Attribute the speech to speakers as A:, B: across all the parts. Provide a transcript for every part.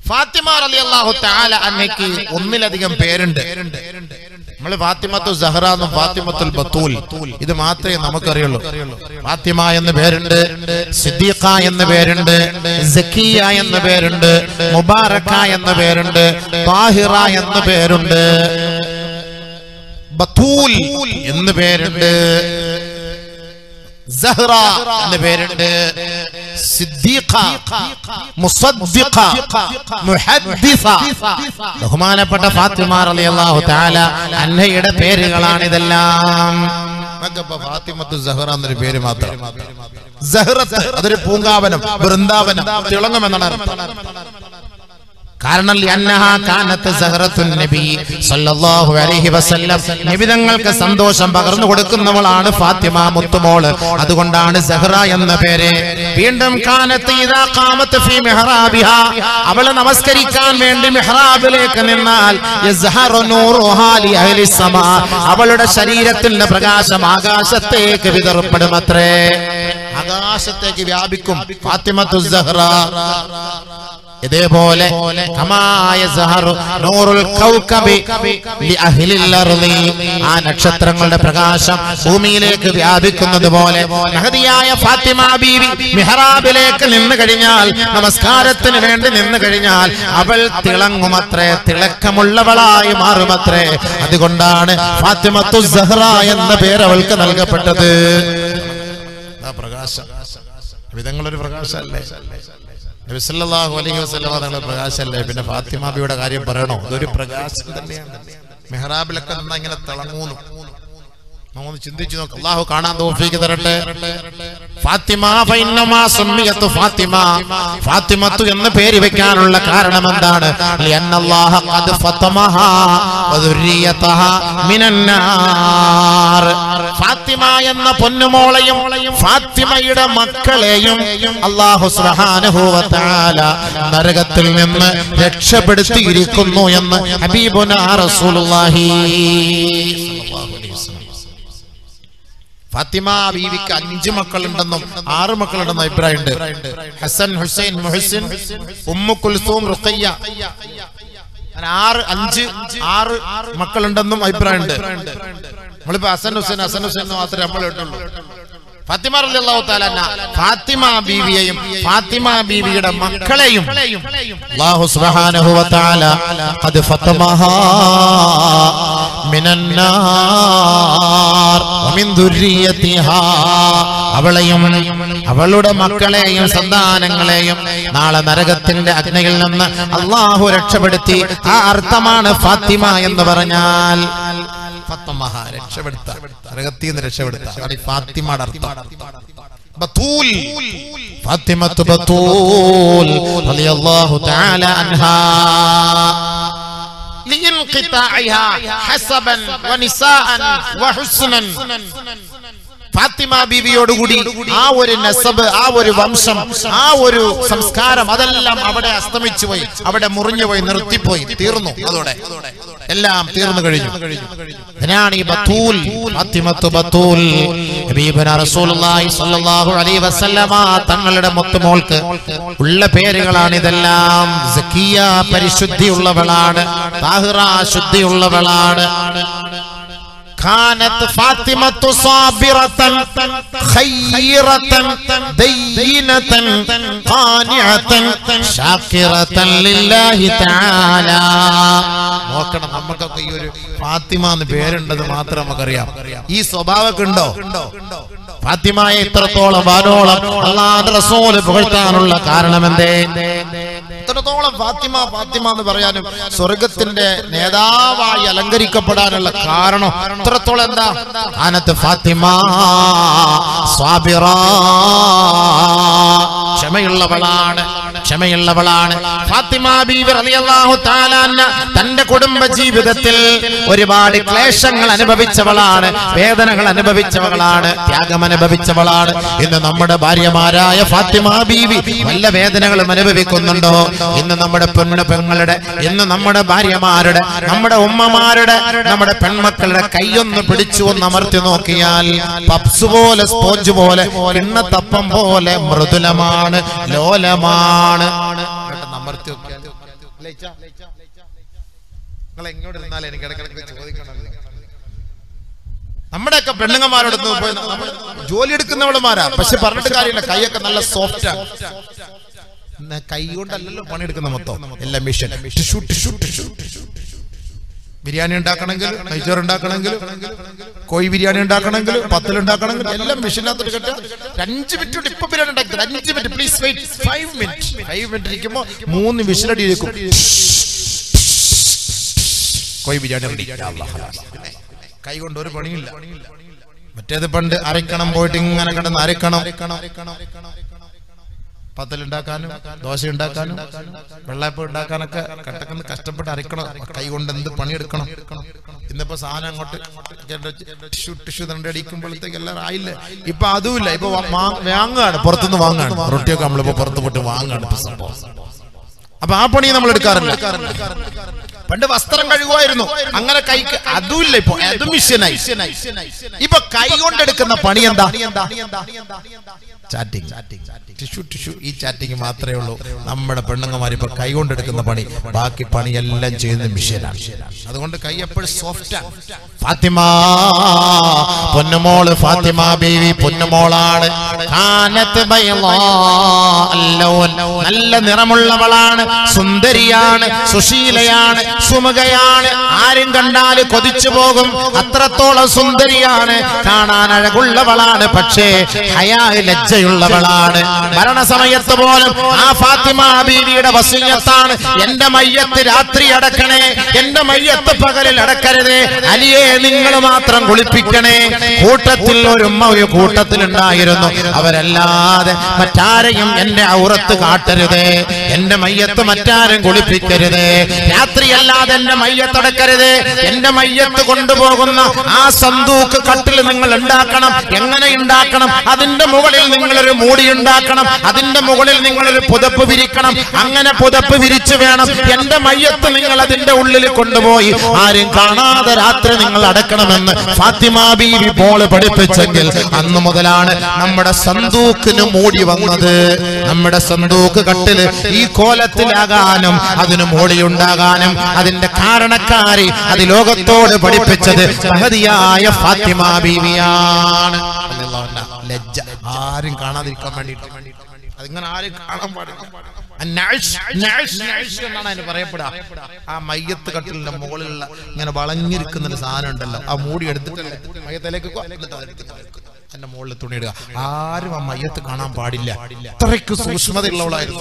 A: ഫാത്തിമ റളിയല്ലാഹു തആല അന്നയ്ക്ക് ഒന്നിലധികം പേരുണ്ട് നമ്മൾ ഫാത്തിമത്തു സഹറ എന്നും ഫാത്തിമത്തുൽ ബത്തൂൽ ഇത് മാത്രമേ നമുക്കറിയുള്ളൂ ഫാത്തിമ എന്ന പേരുണ്ട് സിദ്ദീഖ എന്ന പേരുണ്ട് സക്കിയ എന്ന പേരുണ്ട് മുബാറക്ക എന്ന പേരുണ്ട് താഹിറ എന്ന പേരുണ്ട് ബത്തൂൽ എന്ന് പേരുണ്ട് സഹ്റ എന്ന പേരുണ്ട് സിദ്ദീഖ മുസദ്ദിഖ മുഹദ്ദിസ ബഹുമാനപ്പെട്ട ഫാത്തിമ റളിയല്ലാഹു തആല അന്നയുടെ പേരുകളാണ് ഇതെല്ലാം നമുക്കിപ്പോ ഫാത്തിമത്തു സഹറ എന്നൊരു പേര് മാത്രം സഹറത്ത് അതൊരു പൂങ്കാവനം വൃന്ദാവനം തിളങ്ങും എന്നാണ് അർത്ഥം കാരണം ലിഅന്നഹാ കാനത്ത് സഹറത്തുൻ നബി സല്ലല്ലാഹു അലൈഹി വസല്ലം നബിതങ്ങൾക്ക് സന്തോഷം പകർന്നു കൊടുക്കുന്നവളാണ് ഫാത്തിമ മുത്തുമോള് അതുകൊണ്ടാണ് സഹറ എന്ന പേര് വീണ്ടും കാനത്ത് ഇദാ ഖാമത്ത് ഫീ മിഹ്റാബിഹ അവൾ നമസ്കരിക്കാൻ വേണ്ടി മിഹ്റാബിലേക്ക് നിന്നാൽ യസ്ഹറു നൂറുഹാ ലി അഹ്ലി സമാ അവളുടെ ശരീരത്തിന്റെ പ്രകാശം ആകാശത്തേക്ക് വിതറപ്പെടുമത്രേ ആകാശത്തേക്ക് വ്യാപിക്കും ഫാത്തിമത്തു സഹറ ഇതേപോലെ കമായ സഹറു നൂറുൽ കൗകബി ലി അഹ്ലിൽ അർളി ആ നക്ഷത്രങ്ങളുടെ പ്രകാശം ഭൂമിയിലേക്ക് വ്യാപിക്കുന്നത് പോലെ മഹതിയായ ഫാത്തിമ ബീവി മിഹ്റാബിലേക്ക് നിന്ന് കഴിഞ്ഞാൽ നമസ്കാരത്തിന് വേണ്ടി നിന്ന് കഴിഞ്ഞാൽ അവൾ തിളങ്ങുമത്രേ തിളക്കമുള്ളവളായി മാറുമത്രേ അതുകൊണ്ടാണ് ഫാത്തിമത്തു സഹറ എന്ന പേര് അവൾക്ക് നൽകപ്പെട്ടത് ആ പ്രകാശം വിധങ്ങളൊരു പ്രകാശമല്ലേ നബി സല്ലല്ലാഹു അലൈഹി വസല്ലമ തങ്ങളുടെ പ്രകാശമല്ലേ പിന്നെ ഫാത്തിമാബിയുടെ കാര്യം പറയണോ അതൊരു പ്രകാശം തന്നെയാണ് മെഹ്റാബിലൊക്കെ നിന്നാ ഇങ്ങനെ തിളങ്ങൂന്നു നമുക്കൊന്ന് ചിന്തിച്ചു നോക്ക് അള്ളാഹു കാണാൻ തോഫീക്ക് തരട്ടെ ഫാത്തിമ ഫൈന്നമാ സുമ്മിയത്തു ഫാത്തിമ ഫാത്തിമത്തു എന്ന് പേര് വെക്കാനുള്ള കാരണം എന്താണ് ലിഅന്നല്ലാഹ ഖദ് ഫതമഹാ വദുരിയതഹാ മിനന്നാർ ഫാത്തിമ എന്ന പൊന്നുമോളെയും ഫാത്തിമയുടെ മക്കളെയും അല്ലാഹു സുബ്ഹാനഹു വ തആല നരകത്തിൽ നിന്ന് രക്ഷപ്പെടുത്തിയിരിക്കുന്നു എന്ന് ഹബീബുനാ റസൂലുള്ളാഹി സ്വല്ലല്ലാഹു അലൈഹി വസല്ലം ഫാത്തിമ ബീവിക്ക് അഞ്ച് മക്കളുണ്ടെന്നും ആറ് മക്കളുണ്ടെന്നും അഭിപ്രായമുണ്ട് ഹസൻ ഹുസൈൻ മുഹസിൻ ഉമ്മു കുൽസൂം റുഖയ്യ അങ്ങനെ ആറ് അഞ്ച് ആറ് മക്കളുണ്ടെന്നും അഭിപ്രായമുണ്ട് നമ്മളിപ്പോ ഹസൻ ഹുസൈൻ ഹസൻ ഹുസൈൻ എന്ന് മാത്രമേ നമ്മൾ കേട്ടുള്ളൂ ഫാത്തിമ റളിയല്ലാഹു തആല അൻഹ ഫാത്തിമ ബീവിയെയും ഫാത്തിമ ബീവിയുടെ മക്കളെയും അല്ലാഹു സുബ്ഹാനഹു വ തആല ഖദ് ഫതമഹാ മിനന്നാർ വമിൻ ദുർരിയതിഹാ അവളെയും അവളുടെ മക്കളെയും സന്താനങ്ങളെയും നാളെ നരകത്തിന്റെ അഗ്നിയിൽ നിന്ന് അള്ളാഹു രക്ഷപ്പെടുത്തി ആ അർത്ഥമാണ് ഫാത്തിമ എന്ന് പറഞ്ഞാൽ ഫത്തമഹ രക്ഷപ്പെടുത്ത നരകത്തിൽ നിന്ന് രക്ഷപ്പെടുത്ത അതാണ് ഈ ഫാത്തിമയുടെ അർത്ഥം ബത്തൂൽ ഫാത്തിമത്ത് ബത്തൂൽ റളിയല്ലാഹു തആല അൻഹാ لانقطاعها حسبا ونساء وحسنا ഫാത്തിമ ബീവിയോടുകൂടി ആ ഒരു നസബ് ആ ഒരു വംശം ആ ഒരു സംസ്കാരം അതെല്ലാം അവിടെ അസ്തമിച്ചു പോയി അവിടെ മുറിഞ്ഞു പോയി നിർത്തിപ്പോയി തീർന്നു അതോടെ എല്ലാം തീർന്നു കഴിഞ്ഞു ഇതിനാണ് ഈ ബത്തൂൽ ഫാത്തിമത്തു ബത്തൂൽ ഹബീബന റസൂലുള്ളാഹി സ്വല്ലല്ലാഹു അലൈഹി വസല്ലമ തങ്ങളുടെ മുത്തുമോൾക്ക് ഉള്ള പേരുകളാണ് ഇതെല്ലാം സക്കിയ പരിശുദ്ധിയുള്ളവളാണ് താഹിറ ശുദ്ധിയുള്ളവളാണ് كانت فاطمة صابرة خيرة دينة قانعة شاكرة لله تعالى നോക്കണം നമുക്കൊക്കെ ഈ ഒരു ഫാത്തിമ എന്ന് പേരുണ്ടത് മാത്രം നമുക്കറിയാം ഈ സ്വഭാവമൊക്കെ ഉണ്ടോ ഫാത്തിമയെ ഇത്രത്തോളം വാനോളം അള്ളാന്റെ റസൂല് പുകഴ്ത്താനുള്ള കാരണം എന്തേ ഇത്രത്തോളം ഫാത്തിമ ഫാത്തിമ എന്ന് പറയാനും സ്വർഗത്തിന്റെ നേതാവായി അലങ്കരിക്കപ്പെടാനുള്ള കാരണം ഇത്രത്തോളം എന്താ ആനത്ത് ഫാത്തിമ സ്വാബിറ ക്ഷമയുള്ളവളാണ് ക്ഷമയുള്ളവളാണ് ഫാത്തിമ ബീവി റളിയല്ലാഹു തആല അൻഹ തന്റെ കുടുംബ ജീവിതത്തിൽ ഒരുപാട് ക്ലേശങ്ങൾ അനുഭവിച്ചവളാണ് വേദനകൾ അനുഭവിച്ചവളാണ് ത്യാഗം അനുഭവിച്ചവളാണ് ഇന്ന് നമ്മുടെ ഭാര്യമാരായ ഫാത്തിമ ബീവി വല്ല വേദനകളും അനുഭവിക്കുന്നുണ്ടോ ഇന്ന് നമ്മുടെ പെണ്ണ് പെങ്ങളുടെ ഇന്ന് നമ്മുടെ ഭാര്യമാരുടെ നമ്മുടെ ഉമ്മമാരുടെ നമ്മുടെ പെൺമക്കളുടെ കൈയൊന്ന് പിടിച്ചു ഒന്ന് അമർത്തി നോക്കിയാൽ പപ്സ് പോലെ സ്പോഞ്ച് പോലെ കിണ്ണത്തപ്പം പോലെ മൃദുലമാണ് ലോലമാണ് കേട്ടോ, അമർത്തി നോക്കിയാൽ നിങ്ങൾ എങ്ങോട്ട് ഇരുന്നാലും എനിക്ക് ഇടയ്ക്കിടയ്ക്ക് ചോദിക്കണമല്ലോ നമ്മുടെയൊക്കെ പെണ്ണുങ്ങന്മാരോട് പോയി നമ്മൾ ജോലി എടുക്കുന്നവളുമാരാ പക്ഷെ പറഞ്ഞിട്ട് കാര്യമില്ല കൈയൊക്കെ നല്ല സോഫ്റ്റാ കൈ കൊണ്ടല്ലല്ലോ പണിയെടുക്കുന്ന മൊത്തം എല്ലാം mission tissue tissue tissue biryani ഉണ്ടാക്കണമെങ്കിൽ നെയ്ച്ചോറ് ഉണ്ടാക്കണമെങ്കിൽ കോഴി ബിരിയാണി ഉണ്ടാക്കണമെങ്കിൽ പത്തിൽ ഉണ്ടാക്കണമെങ്കിൽ എല്ലാം മെഷീനകത്തോട്ട് കെട്ടുക ഒരു അഞ്ച് മിനിറ്റ് കൊണ്ട് ഇപ്പൊ ബിരിയാണി ഉണ്ടാക്കി തരാം. അഞ്ച് minute please wait five minute five minute ഇരിക്കുമ്പോ മൂന്ന് വിസിലടി ഇരിക്കും കോഴി ബിരിയാണി റെഡി കൈ കൊണ്ട് ഒരു പണിയില്ല മറ്റേത് പണ്ട് അരക്കണം പോയിട്ട് ഇങ്ങനെ കിടന്ന് അരക്കണം പത്തലുണ്ടാക്കാനും ദോശ ഉണ്ടാക്കാനും വെള്ളയപ്പം ഉണ്ടാക്കാനൊക്കെ കട്ടക്കുന്ന കഷ്ടപ്പെട്ട് അരക്കണം കൈ കൊണ്ട് എന്ത് പണിയെടുക്കണം ഇന്നിപ്പോ സാധനം അങ്ങോട്ട് ടിഷ്യൂ ടിഷ്യൂ തണ്ട് അടിക്കുമ്പോഴത്തേക്ക് എല്ലാം ആയില്ലേ ഇപ്പൊ അതുമില്ല ഇപ്പൊ വാ- വാ- വാങ്ങുകയാണ് പുറത്തുനിന്ന് വാങ്ങുകയാണ് റൊട്ടിയൊക്കെ നമ്മളിപ്പോ പുറത്ത് പോയിട്ട് വാങ്ങുകയാണ് ഇപ്പൊ സംഭവം അപ്പൊ ആ പണി നമ്മൾ എടുക്കാറില്ല പണ്ട് വസ്ത്രം കഴുകുമായിരുന്നു അങ്ങനെ കൈക്ക് അതുമില്ല ഇപ്പൊ അതും മിഷ്യനായി ഇപ്പൊ കൈ കൊണ്ടെടുക്കുന്ന പണി എന്താ ചാറ്റിംഗ് ടിഷ്യൂ ടിഷ്യൂ ഈ ചാറ്റിംഗ് മാത്രമേ ഉള്ളൂ നമ്മുടെ പെണ്ണുങ്ങന്മാർ ഇപ്പൊ കൈ കൊണ്ടെടുക്കുന്ന പണി ബാക്കി പണിയെല്ലാം ചെയ്യുന്ന മിഷ്യനാണ് അതുകൊണ്ട് കൈ എപ്പോഴും സോഫ്റ്റാണ് ഫാത്തിമ പൊന്നുമോള് ഫാത്തിമ ബീവി പൊന്നുമോളാണ് കാനത്ത് ബൈളാ അല്ലൗൻ. നല്ല നിറമുള്ളവളാണ് സുന്ദരിയാണ് സുശീലയാണ് സുമുഖയാണ് ആരും കണ്ടാൽ കൊതിച്ചു പോകും അത്രത്തോളം സുന്ദരിയാണ് കാണാൻ അഴകുള്ളവളാണ് പക്ഷേ ഹയാ ലജ്ജയുള്ളവളാണ് മരണസമയത്ത് പോലും ആ ഫാത്തിമ ബീവിയുടെ വസീയത്താണ് എന്റെ മയ്യത്ത് രാത്രി അടക്കണേ എന്റെ മയ്യത്ത് പകലിൽ അടക്കരുതേ അലിയെ നിങ്ങൾ മാത്രം കുളിപ്പിക്കണേ കൂട്ടത്തിൽ ഒരു ഉമ്മ ഒരു കൂട്ടത്തിലുണ്ടായിരുന്നു അവരല്ലാതെ മറ്റാരെയും എന്റെ ഔറത്ത് കാട്ടരുതേ എന്റെ മയ്യത്ത് മറ്റാരും കുളിപ്പിക്കരുതേ രാത്രിയല്ലാതെ എന്റെ മയ്യത്തടക്കരുതേ എന്റെ മയ്യത്ത് കൊണ്ടുപോകുന്ന ആ സന്തൂക്ക് കട്ടിൽ നിങ്ങൾ ഉണ്ടാക്കണം എങ്ങനെ ഉണ്ടാക്കണം അതിന്റെ മുകളിൽ നിങ്ങളൊരു മൂടി ഉണ്ടാക്കണം അതിന്റെ മുകളിൽ നിങ്ങളൊരു പുതപ്പ് വിരിക്കണം അങ്ങനെ പുതപ്പ് വിരിച്ചു വേണം എന്റെ മയ്യത്ത് നിങ്ങൾ അതിന്റെ ഉള്ളിൽ കൊണ്ടുപോയി ആരും കാണാതെ രാത്രി നിങ്ങൾ അടക്കണമെന്ന് ഫാത്തിമ ബീവി പോള് പഠിപ്പിച്ചെങ്കിൽ അന്ന് മുതലാണ് നമ്മുടെ സന്തൂക്കിന് മൂടി വന്നത് നമ്മുടെ സന്തൂക്ക് കട്ടില് ഈ കോലത്തിലാകാനും അതിന് മൂടിയുണ്ടാകാനും അതിന്റെ കാരണക്കാരി അത് ലോകത്തോട് പഠിപ്പിച്ചത് മഹതിയായ ഫാത്തിമ ബീവിയാണ് ലജ്ജ ആരും കാണാതിരിക്കാൻ വേണ്ടിയിട്ട് അതിങ്ങനെ ആരും കാണാൻ പാടില്ല നഴ്സ്, നഴ്സ്, നഴ്സ് എന്നാണ് അതിന് പറയപ്പെടുക ആ മയ്യത്ത് കട്ടിലിന്റെ മുകളിലുള്ള ഇങ്ങനെ വളഞ്ഞിരിക്കുന്ന ഒരു സാധനം ഉണ്ടല്ലോ ആ മൂടി എടുത്തിട്ട് മയ്യത്തിലേക്ക് കൊ- എന്നിട്ട് അതെടുത്ത് വെക്കും. അതിന്റെ മുകളിൽ തുണിയിടുക ആരും ആ മയ്യത്ത് കാണാൻ പാടില്ല അത്രയ്ക്ക് സൂക്ഷ്മതയുള്ളവളായിരുന്നു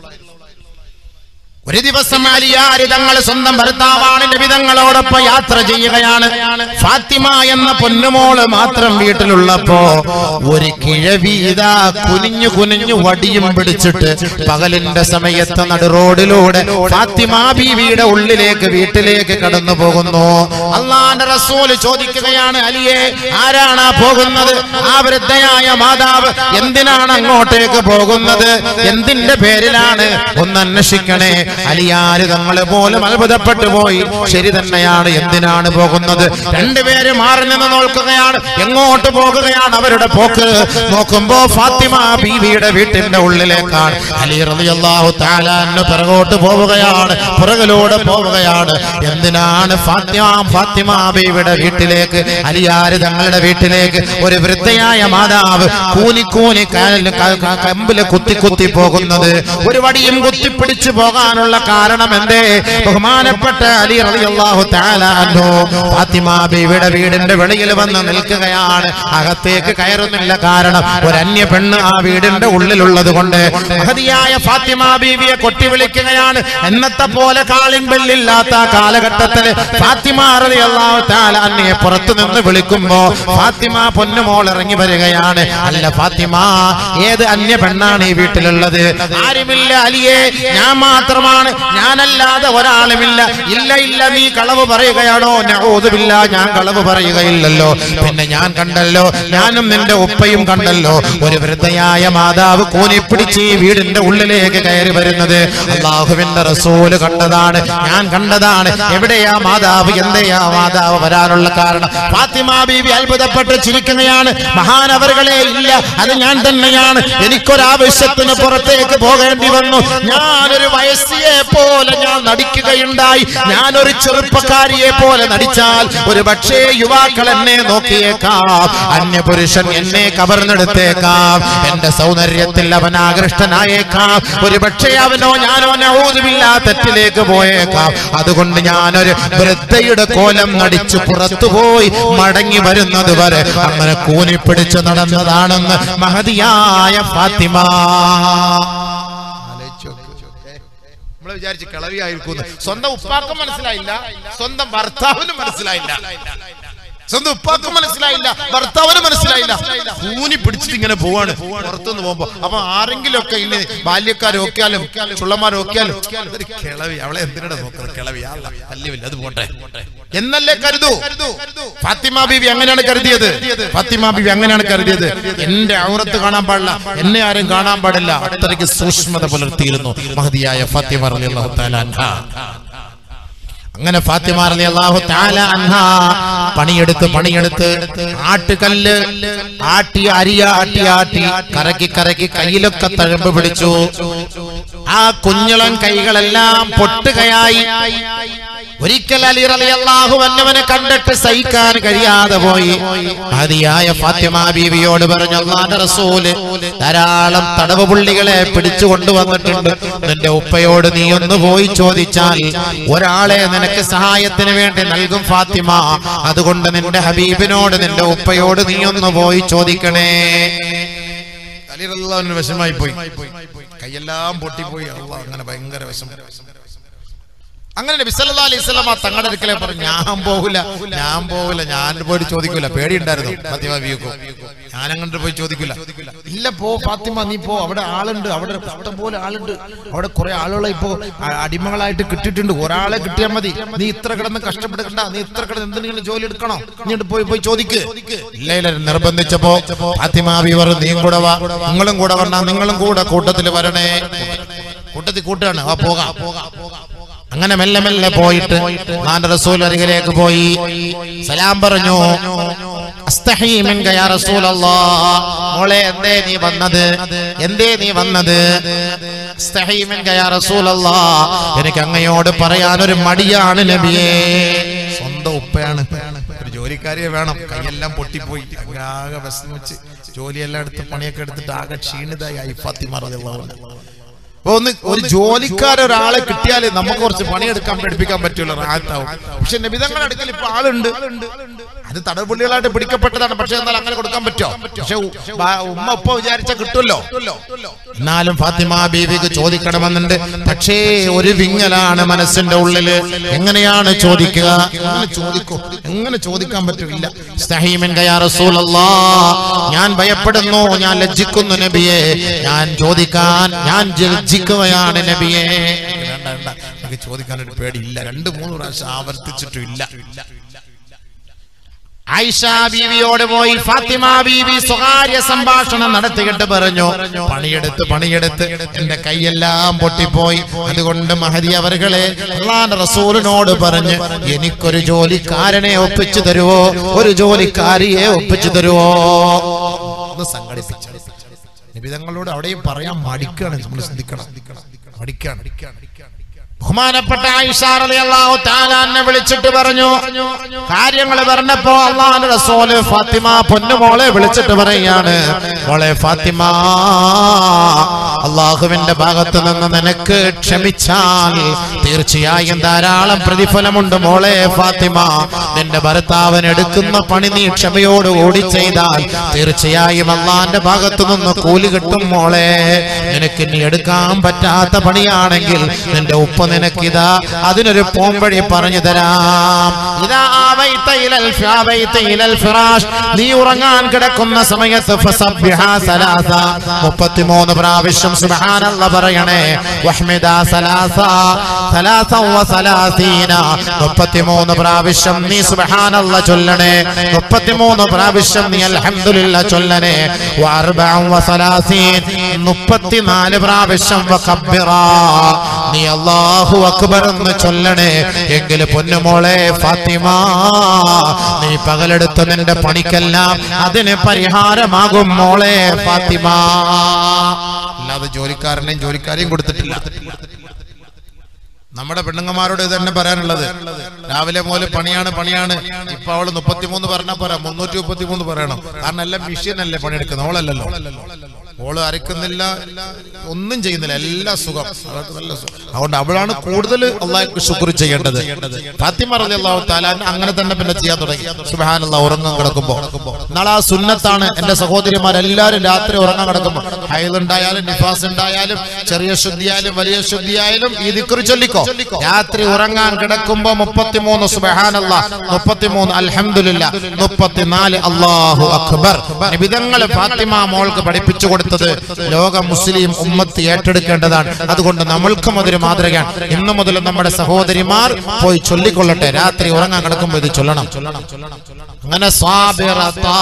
A: ഒരു ദിവസം അലിയാര് തങ്ങൾ സ്വന്തം ഭർത്താവാണ് നബിതങ്ങളോടൊപ്പം യാത്ര ചെയ്യുകയാണ് ഫാത്തിമ എന്ന പൊന്നുമോള് മാത്രം വീട്ടിലുള്ളപ്പോ ഒരു കിഴവീത കുനിഞ്ഞു കുനിഞ്ഞു വടിയും പിടിച്ചിട്ട് പകലിന്റെ സമയത്ത് നടു റോഡിലൂടെ ഫാത്തിമ ബീവിയുടെ ഉള്ളിലേക്ക് വീട്ടിലേക്ക് കടന്നു പോകുന്നു അള്ളാന്റെ റസൂല് ചോദിക്കുകയാണ് അലിയെ ആരാണ് ആ പോകുന്നത് ആ വൃദ്ധയായ മാതാവ് എന്തിനാണ് അങ്ങോട്ടേക്ക് പോകുന്നത് എന്തിന്റെ പേരിലാണ് ഒന്ന് അന്വേഷിക്കണേ അലിയാര് തങ്ങള് പോലും അത്ഭുതപ്പെട്ടു പോയി ശരി തന്നെയാണ് എന്തിനാണ് പോകുന്നത് രണ്ടുപേര് മാറി നിന്ന് നോക്കുകയാണ് എങ്ങോട്ട് പോകുകയാണ് അവരുടെ പോക്ക് നോക്കുമ്പോ ഫാത്തിമ ബീവിയുടെ വീട്ടിന്റെ ഉള്ളിലേക്കാണ് അലി റളിയല്ലാഹു തആല അന്ന് പിറകോട്ട് പോവുകയാണ് പുറകിലൂടെ പോവുകയാണ് എന്തിനാണ് ഫാത്തിമ ഫാത്തിമ ബീവിയുടെ വീട്ടിലേക്ക് അലിയാര് തങ്ങളുടെ വീട്ടിലേക്ക് ഒരു വൃദ്ധയായ മാതാവ് കൂനി കൂനി കാലിൽ ക- ക- കമ്പില് കുത്തി കുത്തി പോകുന്നത് ഒരു വടിയും കുത്തിപ്പിടിച്ചു പോകാനുള്ള കാരണം എന്തേ ബഹുമാനപ്പെട്ട അലി റളിയല്ലാഹു തആല അൻഹു ഫാത്തിമ ബീവിയുടെ വീടിന്റെ വെളിയിൽ വന്ന് നിൽക്കുകയാണ് അകത്തേക്ക് കയറുന്നില്ല കാരണം ഒരു അന്യ പെണ്ണ് ആ വീടിന്റെ ഉള്ളിലുള്ളത് കൊണ്ട് മഹതിയായ ഫാത്തിമ ബീവിയെ കൊട്ടി വിളിക്കുകയാണ് എന്നത്തെ പോലെ കാളിൻ ബെല്ലില്ലാത്ത ആ കാലഘട്ടത്തിൽ ഫാത്തിമ റളിയല്ലാഹു തആല അന്നയെ പുറത്തു നിന്ന് വിളിക്കുമ്പോ ഫാത്തിമ പൊന്നുമോൾ ഇറങ്ങി വരികയാണ് അല്ല ഫാത്തിമ ഏത് അന്യ പെണ്ണാണ് ഈ വീട്ടിലുള്ളത് ആരുമില്ല അലിയെ ഞാൻ മാത്രമാണ് ഞാനല്ലാതെ ഒരാളുമില്ല ഇല്ല ഇല്ല നീ കളവ് പറയുകയാണോ നഊദുബില്ല ഞാൻ കളവ് പറയുകയില്ലല്ലോ പിന്നെ ഞാൻ കണ്ടല്ലോ ഞാനും നിന്റെ ഉപ്പയും കണ്ടല്ലോ ഒരു വൃദ്ധയായ മാതാവ് കൂനിപ്പിടിച്ച് ഈ വീടിന്റെ ഉള്ളിലേക്ക് കയറി വരുന്നത് അള്ളാഹുവിന്റെ റസൂല് കണ്ടതാണ് ഞാൻ കണ്ടതാണ് എവിടെയാ മാതാവ് എന്തേയാ മാതാവ് വരാനുള്ള കാരണം ഫാത്തിമ ബീവി അത്ഭുതപ്പെട്ട് ചിരിക്കുകയാണ് മഹാനവറുകളെ ഇല്ല അത് ഞാൻ തന്നെയാണ് എനിക്കൊരാവശ്യത്തിന് പുറത്തേക്ക് പോകേണ്ടി വന്നു ഞാനൊരു വയസ്സിയ വയസ്സിയെ പോലെ ഞാൻ നടിക്കുകയുണ്ടായി ഞാൻ ഒരു ചെറുപ്പക്കാരിയെ പോലെ നടിച്ചാൽ ഒരു പക്ഷേ യുവാക്കൾ എന്നെ നോക്കിയേക്കാം അന്യപുരുഷൻ എന്നെ കവർന്നെടുത്തേക്കാം എന്റെ സൗന്ദര്യത്തിൽ അവൻ ആകൃഷ്ടനായേക്കാം ഒരു പക്ഷേ അവനോ ഞാനോ നൗദുബില്ലാ തെറ്റിലേക്ക് പോയേക്കാം അതുകൊണ്ട് ഞാനൊരു വൃദ്ധയുടെ കോലം നടിച്ചു പുറത്തുപോയി മടങ്ങി വരുന്നത് വരെ അങ്ങനെ കൂനിപ്പിടിച്ചു നടന്നതാണെന്ന് മഹതിയായ ഫാത്തിമ നമ്മള് വിചാരിച്ച് കിളവിയായിരിക്കും സ്വന്തം ഉപ്പാക്കും മനസ്സിലായില്ല സ്വന്തം ഭർത്താവിനും മനസ്സിലായില്ല സ്വന്തം ഉപ്പാക്കും മനസ്സിലായില്ല ഭർത്താവിനും മനസ്സിലായില്ല കൂനി പിടിച്ചിട്ട് ഇങ്ങനെ പോവാണ് പുറത്തുനിന്ന് പോകുമ്പോ അപ്പൊ ആരെങ്കിലും ഒക്കെ ഇല്ല ബാല്യക്കാരൊക്കെയാലും ചുള്ളന്മാരൊക്കെയാലും ഇതൊരു കിളവി അവളെ എന്തിനാണ് നോക്കുന്നത് കിളവി അല്ല അല്ലവില്ല അത് പോട്ടെ എന്നല്ലേ കരുതൂ ഫാത്തിമ ബീവി അങ്ങനെയാണ് കരുതിയത് ഫാത്തിമ ബീവി അങ്ങനെയാണ് കരുതിയത് എന്റെ ഔറത്ത് കാണാൻ പാടില്ല എന്നെ ആരും കാണാൻ പാടില്ല അത്രയ്ക്ക് സൂക്ഷ്മത പുലർത്തിയിരുന്നു മഹതിയായ ഫാത്തിമ റളിയല്ലാഹു തആല അൻഹ അങ്ങനെ ഫാത്തിമ റളിയല്ലാഹു തആല അൻഹ പണിയെടുത്ത് പണിയെടുത്ത് ആട്ടുകല്ല് ആട്ടി അരിയ ആട്ടി ആട്ടി കറക്കി കറക്കി കയ്യിലൊക്കെ തഴമ്പ് പിടിച്ചു ആ കുഞ്ഞിളം കൈകളെല്ലാം പൊട്ടുകയായി ഒരിക്കൽ അലി റളിയല്ലാഹു അന്നവനെ കണ്ടിട്ട് സഹിക്കാൻ കഴിയാതെ പോയി മഹതിയായ ഫാത്തിമ ബീവിയോട് പറഞ്ഞു അള്ളാന്റെ റസൂല് ധാരാളം തടവ് പുള്ളികളെ പിടിച്ചു കൊണ്ടുവന്നിട്ടുണ്ട് നിന്റെ ഉപ്പയോട് നീ ഒന്ന് പോയി ചോദിച്ചാൽ ഒരാളെ നിനക്ക് സഹായത്തിന് വേണ്ടി നൽകും ഫാത്തിമ അതുകൊണ്ട് നിന്റെ ഹബീബിനോട് നിന്റെ ഉപ്പയോട് നീ ഒന്ന് പോയി ചോദിക്കണേ അലി റളിയല്ലാഹുവിന് വിഷമായി പോയി കൈയെല്ലാം പൊട്ടിപ്പോയി അള്ളാഹ് അങ്ങനെ ഭയങ്കര വിഷമം അങ്ങനെ നബി സല്ലല്ലാഹു അലൈഹി വസല്ലമ തങ്ങളുടെ അടുക്കലെ പറഞ്ഞു ഞാൻ പോകില്ല ഞാൻ പോകില്ല ഞാൻ പോയിട്ട് ചോദിക്കൂല പേടിയുണ്ടായിരുന്നു ഫാത്തിമ ബീവിക്കോ ഞാൻ അങ്ങോട്ട് പോയി ചോദിക്കില്ല ഇല്ല പോ ഫാത്തിമ നീ പോ അവിടെ ആളുണ്ട് അവിടെ ഇഷ്ടം പോലെ ആളുണ്ട് അവിടെ കുറെ ആളുകളെ ഇപ്പോ അ- അടിമകളായിട്ട് കിട്ടിയിട്ടുണ്ട് ഒരാളെ കിട്ടിയാൽ മതി നീ ഇത്ര കിടന്ന് കഷ്ടപ്പെടുക്കണ്ട നീ ഇത്ര കിടന്ന് എന്തെങ്കിലും ജോലി എടുക്കണോ നീ ഇങ്ങോട്ട് പോയി പോയി ചോദിക്ക് ഇല്ല ഇല്ല നിർബന്ധിച്ചപ്പോ ഫാത്തിമ ബീവി പറഞ്ഞു നീയും കൂടെ വാ നിങ്ങളും കൂടെ വരണ നിങ്ങളും കൂടെ കൂട്ടത്തിൽ വരണേ കൂട്ടത്തിൽ കൂട്ടുകയാണ് ആ പോകാം അങ്ങനെ മെല്ലെ മെല്ലെ പോയിട്ട് ഞാൻ റസൂൽ അരികിലേക്ക് പോയി സലാം പറഞ്ഞു അസ്തഹീ മിൻക യാ റസൂലല്ലാഹ്. മോളെ എന്തേ നീ വന്നത് എന്തേ നീ വന്നത് അസ്തഹീ മിൻക യാ റസൂലല്ലാഹ്. എനിക്ക് അങ്ങയോട് പറയാൻ ഒരു മടിയാണ് നബിയേ സ്വന്തം ഉപ്പയാണ് ഒരു ജോലിക്കാരിയെ വേണം കൈയെല്ലാം പൊട്ടിപ്പോയി അങ്ങ് ആകെ വിഷമിച്ച് ജോലിയെല്ലാം എടുത്ത് പണിയൊക്കെ എടുത്തിട്ട് ആകെ ക്ഷീണിതയായി ആയി ഫാത്തിമ റളിയല്ലാഹു അൻഹ. അപ്പൊ ഒന്ന് ഒരു ജോലിക്കാരൊരാളെ കിട്ടിയാൽ നമുക്ക് കുറച്ച് പണിയെടുക്കാൻ പഠിപ്പിക്കാൻ പറ്റുമല്ലോ റാഹത്താവും പക്ഷെ നബിതങ്ങളുടെ അടുക്കൽ ഇപ്പൊ ആളുണ്ട് അത് തടവുപുള്ളികളായിട്ട് പിടിക്കപ്പെട്ടതാണ് പക്ഷെ എന്നാൽ അങ്ങനെ കൊടുക്കാൻ പറ്റോ പക്ഷെ ഉ- ബാ- ഉമ്മ ഉപ്പ വിചാരിച്ച കിട്ടുമല്ലോ എന്നാലും ഫാത്തിമ ബീവിക്ക് ചോദിക്കണമെന്നുണ്ട് പക്ഷേ ഒരു വിങ്ങലാണ് മനസ്സിന്റെ ഉള്ളില് എങ്ങനെയാണ് ചോദിക്കുക എങ്ങനെ ചോദിക്കൂ എങ്ങനെ ചോദിക്കാൻ പറ്റില്ല സ്തഹീമിൻ കയാ റസൂലല്ലാഹ്. ഞാൻ ഭയപ്പെടുന്നു ഞാൻ ലജ്ജിക്കുന്നു നബിയെ ഞാൻ ചോദിക്കാൻ ഞാൻ ലജ്ജിക്കുകയാണ് നബിയെ വേണ്ട വേണ്ട എനിക്ക് ചോദിക്കാനൊരു പേടിയില്ല രണ്ട് മൂന്ന് പ്രാവശ്യം ആവർത്തിച്ചിട്ടില്ല ആയിഷ ബീവിയോട് പോയി ഫാത്തിമ ബീവി സ്വകാര്യ സംഭാഷണം നടത്തിയിട്ട് പറഞ്ഞു പണിയെടുത്ത് പണിയെടുത്ത് എന്റെ കൈയെല്ലാം പൊട്ടിപ്പോയി അതുകൊണ്ട് മഹതി അവരുകളെ അള്ളാന്റെ റസൂലിനോട് പറഞ്ഞ് എനിക്കൊരു ജോലിക്കാരനെ ഒപ്പിച്ചു തരുവോ ഒരു ജോലിക്കാരിയെ ഒപ്പിച്ചു തരുവോ ഒന്ന് സംഘടിപ്പിച്ചു നിബിതങ്ങളോട് അവിടെയും പറയാൻ മടിക്കാണ് നമ്മൾ ശ്രദ്ധിക്കണം മടിക്കാണ് ബഹുമാനപ്പെട്ട ആയിഷ റളിയല്ലാഹു തആല എന്നെ വിളിച്ചിട്ട് പറഞ്ഞു കാര്യങ്ങൾ പറഞ്ഞപ്പോ അള്ളാഹുവിന്റെ റസൂല് ഫാത്തിമ പൊന്നുമോളെ വിളിച്ചിട്ട് പറയാണ് മോളെ ഫാത്തിമ അള്ളാഹുവിന്റെ ഭാഗത്ത് നിന്ന് നിനക്ക് ക്ഷമിച്ചാൽ തീർച്ചയായും ധാരാളം പ്രതിഫലമുണ്ട് മോളെ ഫാത്തിമ നിന്റെ ഭർത്താവൻ എടുക്കുന്ന പണി നീ ക്ഷമയോടുകൂടി ചെയ്താൽ തീർച്ചയായും അള്ളാന്റെ ഭാഗത്ത് നിന്ന് കൂലി കിട്ടും മോളെ നിനക്ക് ഇനി എടുക്കാൻ പറ്റാത്ത പണിയാണെങ്കിൽ നിന്റെ ഉപ്പ നിനക്കിതാ അതിനൊരു പോംവഴി പറഞ്ഞു തരാം ഇതാ ആവൈത ഇലൽ ഫി- ആവൈത ഇലൽ ഫിറാഷ്. നീ ഉറങ്ങാൻ കിടക്കുന്ന സമയത്ത് ഫസബ്ബിഹാ സലാസ. മുപ്പത്തിമൂന്ന് പ്രാവശ്യം സുബ്ഹാനല്ലാഹ് പറയണേ വഹ്മിദ സലാസ സലാസ വസലാസീന. മുപ്പത്തിമൂന്ന് പ്രാവശ്യം നീ സുബ്ഹാനല്ലാഹ് ചൊല്ലണേ മുപ്പത്തിമൂന്ന് പ്രാവശ്യം നീ അൽഹംദുലില്ലാ ചൊല്ലണേ വഅർബഅൻ വസലാസീൻ. മുപ്പത്തിനാല് പ്രാവശ്യം വകബ്ബിറാ. നീ അല്ലാഹു അക്ബർ എന്ന് ചൊല്ലണേ എങ്കിൽ പൊന്നുമോളെ ഫാത്തിമ നീ പകലെടുത്ത് നിന്റെ പണിക്കെല്ലാം അതിന് പരിഹാരമാകും മോളെ ഫാത്തിമ അല്ലാതെ ജോലിക്കാരനെയും ജോലിക്കാരെയും കൊടുത്തിട്ടില്ല നമ്മുടെ പെണ്ണുങ്ങന്മാരോട് ഇത് തന്നെ പറയാനുള്ളത് രാവിലെ മുതൽ പണിയാണ് പണിയാണ് ഇപ്പൊ അവള് മുപ്പത്തിമൂന്ന് പറഞ്ഞാൽ പോരാ മുന്നൂറ്റി മുപ്പത്തിമൂന്ന് പറയണം കാരണം എല്ലാം മെഷീനല്ലേ പണിയെടുക്കുന്നത് അവളല്ലല്ലോ ഓള് അരക്കുന്നില്ല ഒന്നും ചെയ്യുന്നില്ല എല്ലാ സുഖം അവൾക്ക് നല്ല സുഖം അതുകൊണ്ട് അവളാണ് കൂടുതൽ അള്ളാഹ് ശുക്ർ ചെയ്യേണ്ടത് ഫാത്തിമ റലി അള്ളാഹു താലാൻ അങ്ങനെ തന്നെ പിന്നെ ചെയ്യാൻ തുടങ്ങി സുബാനുള്ള ഉറങ്ങാൻ കിടക്കുമ്പോ നാളെ ആ സുന്നത്താണ് എന്റെ സഹോദരിമാരെല്ലാരും രാത്രി ഉറങ്ങാൻ കിടക്കുമ്പോ ഹൈലുണ്ടായാലും നിഫാസ് ഉണ്ടായാലും ചെറിയ ശുദ്ധിയായാലും വലിയ ശുദ്ധിയായാലും ഈ ദിക്കുറി ചൊല്ലിക്കോ രാത്രി ഉറങ്ങാൻ കിടക്കുമ്പോ മുപ്പത്തിമൂന്ന് സുബഹാനല്ല മുപ്പത്തിമൂന്ന് അൽഹംദുലില്ല മുപ്പത്തിനാല് അള്ളാഹു അക്ബർ വിധങ്ങള് ഫാത്തിമ മോൾക്ക് പഠിപ്പിച്ചു കൊടുത്തത് ലോക മുസ്ലിം ഉമ്മത്ത് ഏറ്റെടുക്കേണ്ടതാണ് അതുകൊണ്ട് നമ്മൾക്കും അതൊരു മാതൃകയാണ് ഇന്നു മുതൽ നമ്മുടെ സഹോദരിമാർ പോയി ചൊല്ലിക്കൊള്ളട്ടെ രാത്രി ഉറങ്ങാൻ കിടക്കുമ്പോൾ ഇത് ചൊല്ലണം അങ്ങനെ സ്വാബിറത്താ.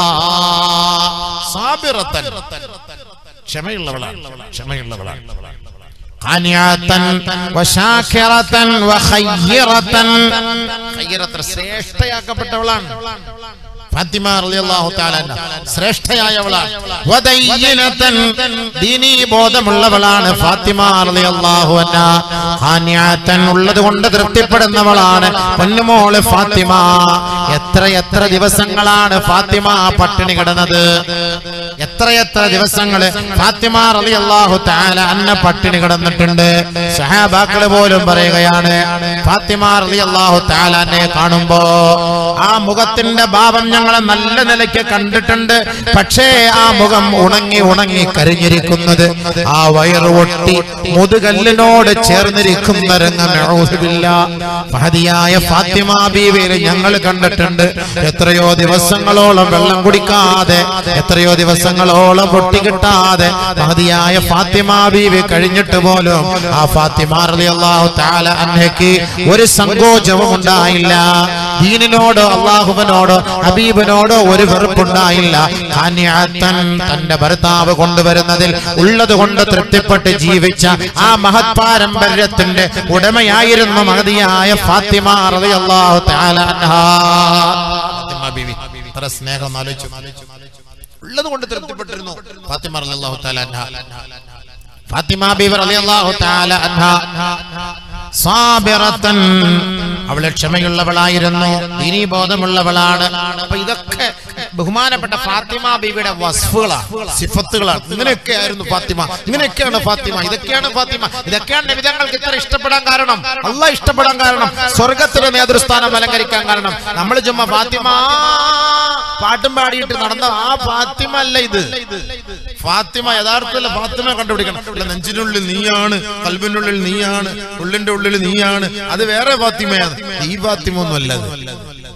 A: സ്വാബിറത്തൻ. ക്ഷമയുള്ളവളാണ് ക്ഷമയുള്ളവളാണ് ഖാനിഅത്തൻ വശാകിറത്തൻ വഖയ്യിറത്തൻ ഖയ്യിറത്തൻ ശ്രേഷ്ഠയാക്കപ്പെട്ടവളാണ് ഫാത്തിമ റളിയല്ലാഹു തആല അൻഹ ശ്രേഷ്ഠയായവളാണ് വദയ്യിനത്തൻ ദീനീ ബോധമുള്ളവളാണ് ഫാത്തിമ റളിയല്ലാഹു അൻഹ ഖാനിഅത്തൻ ഉള്ളത് കൊണ്ട് തൃപ്തിപ്പെടുന്നവളാണ് പൊന്നുമോള് ഫാത്തിമ എത്ര എത്ര ദിവസങ്ങളാണ് ഫാത്തിമ പട്ടിണി കിടന്നത് എത്രയെത്ര ദിവസങ്ങള് ഫാത്തിമ റളിയല്ലാഹു തആല അന്ന പട്ടിണി കിടന്നിട്ടുണ്ട് സഹാബാക്കള് പോലും പറയുകയാണ് ഫാത്തിമ റളിയല്ലാഹു തആല എന്നെ കാണുമ്പോ ആ മുഖത്തിന്റെ ഭാവം ഞങ്ങളെ നല്ല നിലയ്ക്ക് കണ്ടിട്ടുണ്ട് പക്ഷേ ആ മുഖം ഉണങ്ങി ഉണങ്ങി കരിഞ്ഞിരിക്കുന്നത് ആ വയറ് ഒട്ടി മുതുകല്ലിനോട് ചേർന്നിരിക്കുന്ന രംഗം ഔദുബില്ല മഹതിയായ ഫാത്തിമ ബീവിയിൽ ഞങ്ങൾ കണ്ടിട്ടുണ്ട് എത്രയോ ദിവസങ്ങളോളം വെള്ളം കുടിക്കാതെ എത്രയോ ദിവസങ്ങളോളം പൊട്ടി കിട്ടാതെ മഹതിയായ ഫാത്തിമ ബീവി കഴിഞ്ഞിട്ട് പോലും ആ ഫാത്തിമ റളിയല്ലാഹു തആല അൻഹയ്ക്ക് ഒരു സങ്കോചവും ഉണ്ടായില്ല ദീനിനോടോ അള്ളാഹുവിനോടോ ഹബീബിനോടോ ഒരു വെറുപ്പുണ്ടായില്ല ഖാനിഅത്തൻ തന്റെ ഭർത്താവ് കൊണ്ടുവരുന്നതിൽ ഉള്ളത് കൊണ്ട് തൃപ്തിപ്പെട്ട് ജീവിച്ച ആ മഹത് പാരമ്പര്യത്തിന്റെ ഉടമയായിരുന്നു മഹതിയായ ഫാത്തിമ റളിയല്ലാഹു തആല അൻഹാ ഫാത്തിമ ബീവി എത്ര സ്നേഹം ആലോചിച്ചു ഉള്ളത് കൊണ്ട് തൃപ്തിപ്പെട്ടിരുന്നു ഫാത്തിമ റളിയല്ലാഹു തആല അൻഹ ഫാത്തിമ ബീവി റളിയല്ലാഹു തആല അൻഹ സാബിറത്തൻ അവളെ ക്ഷമയുള്ളവളായിരുന്നു ദീനീ ബോധമുള്ളവളാണ് അപ്പൊ ഇതൊക്കെ ബഹുമാനപ്പെട്ട ഫാത്തിമ ബീവിയുടെ വസ്ഫുകളാണ് സിഫത്തുകളാണ് ഇങ്ങനെയൊക്കെയായിരുന്നു ഫാത്തിമ ഇങ്ങനെയൊക്കെയാണ് ഫാത്തിമ ഇതൊക്കെയാണ് ഫാത്തിമ ഇതൊക്കെയാണ് നബിതങ്ങൾക്ക് ഇത്ര ഇഷ്ടപ്പെടാൻ കാരണം അല്ല ഇഷ്ടപ്പെടാൻ കാരണം സ്വർഗത്തിലെ നേതൃസ്ഥാനം അലങ്കരിക്കാൻ കാരണം നമ്മൾ ചുമ്മാ ഫാത്തിമ പാട്ടും പാടിയിട്ട് നടന്ന ആ ഫാത്തിമ അല്ല ഇത് ഫാത്തിമ യഥാർത്ഥത്തിൽ ഫാത്തിമ കണ്ടുപിടിക്കണം ഇവിടെ നെഞ്ചിനുള്ളിൽ നീയാണ് കൽബിനുള്ളിൽ നീയാണ് ഉള്ളിന്റെ ഉള്ളിൽ നീയാണ് അത് വേറെ ഫാത്തിമയാണ് ഈ ഫാത്തിമ ഒന്നും അല്ല അത്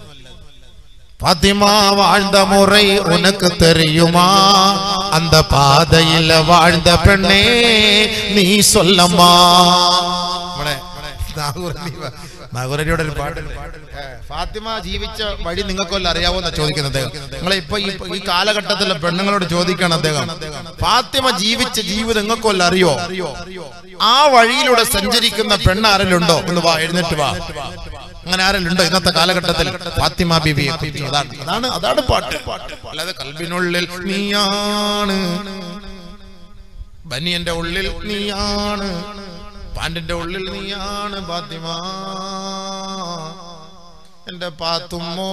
A: பாத்திமா வாழ்ந்த முறை உனக்கு தெரியுமா அந்த பாதையில வாழ்ந்த பெண்ணே நீ சொல்லம்மா നാഗുരരിയുടെ ഒരു പാട്ട് ഏ, ഫാത്തിമ ജീവിച്ച വഴി നിങ്ങൾക്കൊല്ലം അറിയാവോ എന്നാ ചോദിക്കുന്നത് അദ്ദേഹം നിങ്ങളെ ഇപ്പൊ ഈ ഈ കാലഘട്ടത്തിലെ പെണ്ണുങ്ങളോട് ചോദിക്കണം അദ്ദേഹം ഫാത്തിമ ജീവിച്ച ജീവിതം നിങ്ങൾക്കൊല്ലം അറിയോ ആ വഴിയിലൂടെ സഞ്ചരിക്കുന്ന പെണ്ണ് ആരെങ്കിലും ഉണ്ടോ ഒന്ന് വാ എഴുന്നേറ്റ് വാ അങ്ങനെ ആരെങ്കിലും ഉണ്ടോ ഇന്നത്തെ കാലഘട്ടത്തിൽ ഫാത്തിമ ബിബിയെ കുറിച്ച് അതാണ് അതാണ് അതാണ് പാട്ട് അല്ലാതെ കൽബിനുള്ളിൽ നീയാണ് ബനിയന്റെ ഉള്ളിൽ നീയാണ് പാൻറിന്റെ ഉള്ളിൽ നീയാണ് ഫാത്തിമ എന്റെ പാത്തുമ്മോ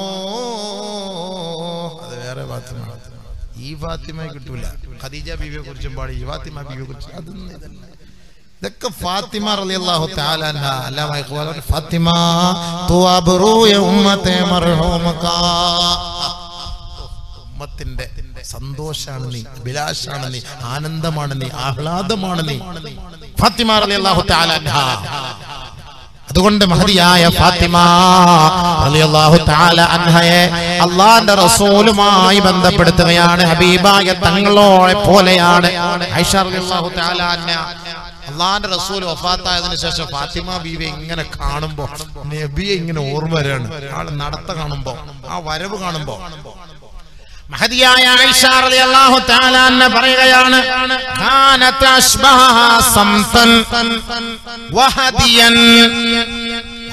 A: അത് വേറെ ഫാത്തിമ ഈ ഫാത്തിമയെ കിട്ടൂല ഖദീജ ബീവിയെ കുറിച്ചും പാടി ഈ ഫാത്തിമ ബീവിയെ കുറിച്ച് അതൊന്നും ഇതല്ല ഇതൊക്കെ ഫാത്തിമ റളിയല്ലാഹു തആല അൻഹ അല്ലാമ ഇഖ്വാൽ പറഞ്ഞു, ഫാത്തിമ തു അബ്റു യ ഉമ്മത്തെ മർഹൂമക ഉമ്മത്തിന്റെ സന്തോഷാണ് നീ അഭിലാഷാണ് നീ ആനന്ദമാണ് നീ ആഹ്ലാദമാണ് നീ ഫാത്തിമ റളിയല്ലാഹു തആല അൻഹ അതുകൊണ്ട് മഹതിയായ ഫാത്തിമ റളിയല്ലാഹു തആല അൻഹയെ അള്ളാന്റെ റസൂലുമായി ബന്ധപ്പെടുത്തുകയാണ് ഹബീബായ തങ്ങളോടെ പോലെയാണ് ഐഷ റളിയല്ലാഹു തആല അൻഹ അള്ളാന്റെ റസൂൽ വഫാത്തായതിനു ശേഷം ഫാത്തിമ ബീവിയെ ഇങ്ങനെ കാണുമ്പോ നബിയെ ഇങ്ങനെ ഓർമ്മ വരാണ് ആള് നടത്ത കാണുമ്പോ ആ വരവ് കാണുമ്പോ മഹദിയായ ആയിഷ റളിയല്ലാഹു തആല അൻഹ പറയുകയാണ് കാനത്ത് അശ്ബഹ സംതൻ വഹദിയൻ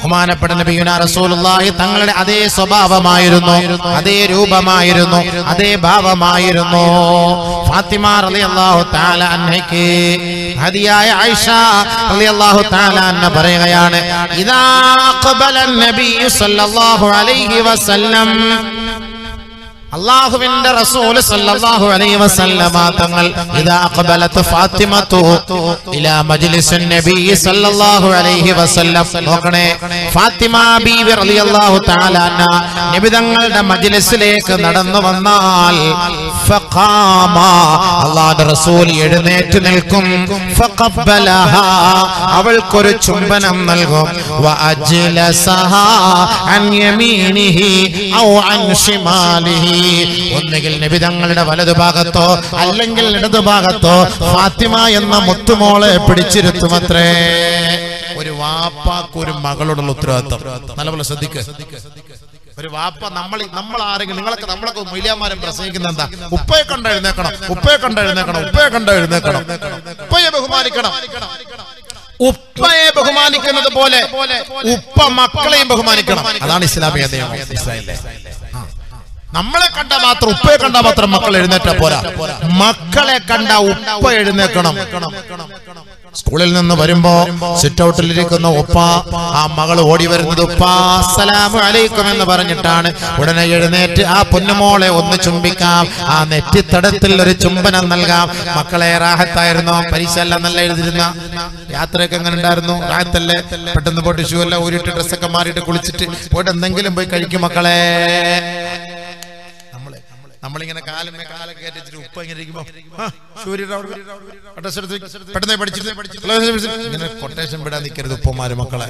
A: ബഹുമാനപ്പെട്ട നബിയുന റസൂലുള്ളാഹി തങ്ങളുടെ അതേ സ്വഭാവമായിരുന്നു അതേ രൂപമായിരുന്നു അതേ ഭാവമായിരുന്നു ഫാത്തിമ റളിയല്ലാഹു തആല അൻഹയ്ക്ക് ഹദിയായ ആയിഷ റളിയല്ലാഹു തആല അന്ന പറയുകയാണ് ഇദാ ഖബല നബി സല്ലല്ലാഹു അലൈഹി വസല്ലം അള്ളാഹുവിന്റെ റസൂൽ സല്ലല്ലാഹു അലൈഹി വസല്ലമ തങ്ങൾ ഇദാ അഖബലത്ത് ഫാത്തിമത്തു ഇലാ മജ്ലിസിൻ നബി സല്ലല്ലാഹു അലൈഹി വസല്ലം നോക്കണേ ഫാത്തിമ ബീവി റളിയല്ലാഹു തആല അൻഹ നബി തങ്ങളുടെ മജ്ലിസിലേക്ക് നടന്നു വന്നാൽ ഫഖാമ അള്ളാഹുവിന്റെ റസൂൽ എഴുന്നേറ്റ് നിൽക്കും ഫഖബ്ബലഹ അവൾക്കൊരു ചുംബനം നൽകും വഅജ്ലസഹ അൻ യമീനിഹി ഔ അൻ ഷിമാലിഹി ഒന്നുകിൽ നബിതങ്ങളുടെ വലതുഭാഗത്തോ അല്ലെങ്കിൽ ഇടതുഭാഗത്തോ ഫാത്തിമ എന്ന മുത്തുമോളെ പിടിച്ചിരുത്തുമത്രേ ഒരു വാപ്പാക്ക് ഒരു മകളോടുള്ള ഉത്തരവാദിത്വം നല്ലപോലെ ശ്രദ്ധിക്കുക ഒരു വാപ്പ നമ്മൾ നമ്മൾ ആരെങ്കിലും നിങ്ങളൊക്കെ നമ്മളൊക്കെ മൊയ്ലിയാമാരും പ്രസംഗിക്കുന്ന എന്താ ഉപ്പയെ കണ്ട എഴുന്നേക്കണം ഉപ്പയെ കണ്ട എഴുന്നേക്കണം ഉപ്പയെ കണ്ട എഴുന്നേക്കണം ഉപ്പയെ ബഹുമാനിക്കണം ഉപ്പയെ ബഹുമാനിക്കുന്നത് പോലെ ഉപ്പ മക്കളെയും ബഹുമാനിക്കണം അതാണ് ഇസ്ലാമിക നിയമം ഇസ്രായേലിലെ ആ. നമ്മളെ കണ്ട മാത്രം ഉപ്പയെ കണ്ട മാത്രം മക്കൾ എഴുന്നേറ്റ പോരാ മക്കളെ കണ്ട ഉപ്പ എഴുന്നേക്കണം സ്കൂളിൽ നിന്ന് വരുമ്പോ സിറ്റ് ഔട്ടിലിരിക്കുന്ന ഉപ്പ ആ മകൾ ഓടി വരുന്നത് ഉപ്പ അസ്സലാമു അലൈക്കും എന്ന് പറഞ്ഞിട്ടാണ് ഉടനെ എഴുന്നേറ്റ് ആ പൊന്നുമോളെ ഒന്ന് ചുംബിക്കാം ആ നെറ്റിത്തടത്തിൽ ഒരു ചുംബനം നൽകാം മക്കളെ റാഹത്തായിരുന്നു പരീക്ഷ എല്ലാം നല്ല എഴുതിരുന്ന യാത്രയൊക്കെ എങ്ങനെ ഉണ്ടായിരുന്നു റാഹത്തല്ലേ പെട്ടെന്ന് പോയിട്ട് ഷൂ എല്ലാം ഊരിട്ട് ഡ്രസ്സൊക്കെ മാറിയിട്ട് കുളിച്ചിട്ട് പോയിട്ട് എന്തെങ്കിലും പോയി കഴിക്കും മക്കളെ നമ്മളെ നമ്മളിങ്ങനെ കാലമേ കാലൊക്കെ കയറ്റിച്ചിട്ട് ഉപ്പ ഇങ്ങനെ ഇരിക്കുമ്പോ ആ, സൂര്യയുടെ അവിടെ അഡ്രസ് എടുത്ത് പെട്ടെന്ന് പഠിച്ചിട്ട് ഇങ്ങനെ കൊട്ടേഷൻ വിടാൻ നിൽക്കരുത് ഉപ്പമാര് മക്കളെ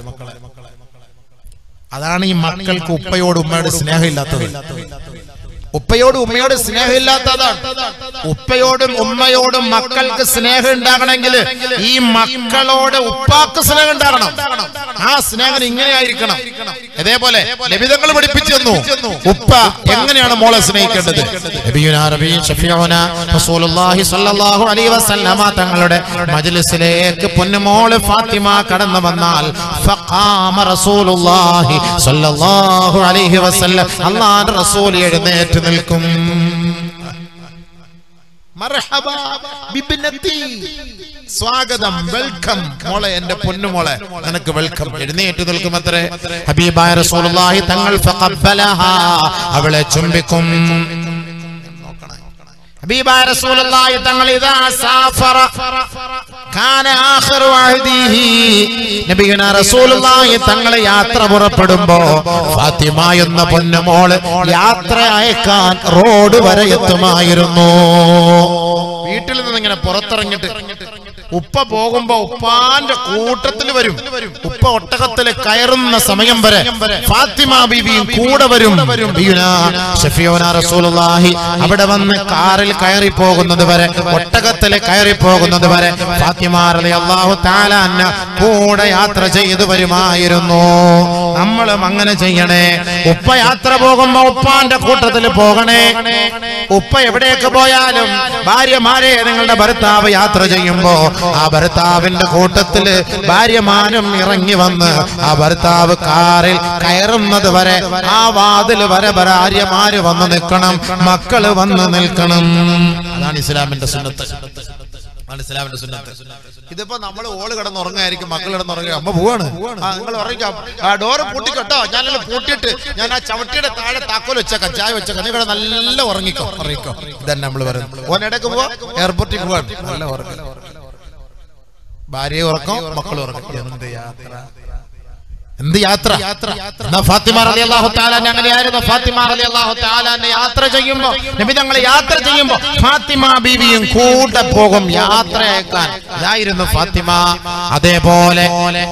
A: അതാണ് ഈ മക്കൾക്ക് ഉപ്പയോട് ഉമ്മയോട് സ്നേഹമില്ലാത്തത് ഉപ്പയോട് ഉമ്മയോട് സ്നേഹമില്ലാത്തതാണ് ഉപ്പയോടും ഉമ്മയോടും മക്കൾക്ക് സ്നേഹം ഉണ്ടാകണമെങ്കിൽ ഈ മക്കളോട് ഉപ്പാക്ക് സ്നേഹം ഉണ്ടാകണം ആ സ്നേഹം ഇങ്ങനെ ആയിരിക്കണം ഇതേപോലെ ലഭിതങ്ങൾ പഠിപ്പിച്ചു തന്നു ഉപ്പ എങ്ങനെയാണ് മോളെ സ്നേഹിക്കേണ്ടത് നബിയുനാ റബീ ഷഫീഉന റസൂലുള്ളാഹി സ്വല്ലല്ലാഹു അലൈഹി വസല്ലമ തങ്ങളുടെ മജ്ലിസിലേക്ക് പൊന്നുമോള് ഫാത്തിമ കടന്നു വന്നാൽ ഫഖാമ റസൂലുള്ളാഹി സ്വല്ലല്ലാഹു അലൈഹി വസല്ലം അല്ലാഹുവിന്റെ റസൂൽ എഴുന്നേറ്റ് നിൽക്കും മർഹബ ബിബ്നതി സ്വാഗതം വെൽക്കം മോളെ എന്റെ പൊന്നുമോളെ നിനക്ക് വെൽക്കം എഴുന്നേറ്റ് നിൽക്കും അത്രേ ഹബീബായ റസൂലുള്ളാഹി തങ്ങൾ ഫഖബ്ബലഹ അവളെ ചുംബിക്കും ഹബീബായ റസൂലുള്ളാഹി തങ്ങൾ ഇദാ സാഫറ കാന ആഖിറു അഹ്ദിഹി നബിയുനാ റസൂലുള്ളാഹി തങ്ങൾ യാത്ര പുറപ്പെടുമ്പോ ഫാത്തിമ എന്ന പൊന്നുമോള് യാത്ര അയക്കാൻ റോഡ് വരെ എത്തുമായിരുന്നു വീട്ടിൽ നിന്ന് ഇങ്ങനെ പുറത്തിറങ്ങിട്ട് ഉപ്പ പോകുമ്പോ ഉപ്പാന്റെ കൂട്ടത്തിൽ വരും ഉപ്പ ഒട്ടകത്തിൽ കയറുന്ന സമയം വരെ ഫാത്തിമ ബീവിയും കൂടെ വരും ബിയുനാ ഷഫീഉനാ റസൂലുള്ളാഹി അവിടെ വന്ന് കാറിൽ കയറി പോകുന്നത് വരെ ഒട്ടകത്തിൽ കയറി പോകുന്നത് വരെ ഫാത്തിമ റളിയല്ലാഹു തആല അന്ന കൂടെ യാത്ര ചെയ്തു വരുമായിരുന്നു നമ്മളും അങ്ങനെ ചെയ്യണേ ഉപ്പ യാത്ര പോകുമ്പോ ഉപ്പാന്റെ കൂട്ടത്തിൽ പോകണേ ഉപ്പ എവിടേക്ക് പോയാലും ഭാര്യമാരെ നിങ്ങളുടെ ഭർത്താവ് യാത്ര ചെയ്യുമ്പോ ആ ഭർത്താവിന്റെ കൂട്ടത്തില് ഭാര്യമാരും ഇറങ്ങി വന്ന് ആ ഭർത്താവ് കാറിൽ കയറുന്നത് വരെ ആ വാതിൽ വരെ ഭാര്യമാര് വന്ന് നിൽക്കണം മക്കള് വന്ന് നിൽക്കണം അതാണ് ഇസ്ലാമിന്റെ സുന്നത്ത് അതാണ് ഇസ്ലാമിന്റെ സുന്നത്ത് ഇതിപ്പോ നമ്മൾ ഓള് കിടന്നുറങ്ങായിരിക്കും മക്കൾ കിടന്നുറങ്ങുക അമ്മ പോവാണ് ആ നിങ്ങൾ ഉറങ്ങിക്കാം ആ ഡോറ് പൂട്ടിക്കട്ടോ ഞാനല്ല പൂട്ടിയിട്ട് ഞാൻ ആ ചവിട്ടിയുടെ താഴെ താക്കോൽ വെച്ചേക്കാം ചായ വെച്ചേക്കാം നിങ്ങൾ നല്ല ഉറങ്ങിക്കോ ഉറങ്ങിക്കോ ഇതന്നെ നമ്മൾ പറയുന്നത് ഓൻ ഇടയ്ക്ക് പോവാ എയർപോർട്ടിൽ പോവാൻ നല്ല ഉറക്കം ഭാര്യയെ ഉറക്കം മക്കൾ ഉറക്കം എന്ത് യാത്ര എന്ത് യാത്ര എന്നാ ഫാത്തിമ റളിയല്ലാഹു തആല അങ്ങനെയായിരുന്നു ഫാത്തിമ റളിയല്ലാഹു തആല യാത്ര ചെയ്യുമ്പോ നബി തങ്ങൾ യാത്ര ചെയ്യുമ്പോ ഫാത്തിമ ബീവിയും കൂടെ പോകും യാത്ര അയക്കാൻ ഇതായിരുന്നു ഫാത്തിമ അതേപോലെ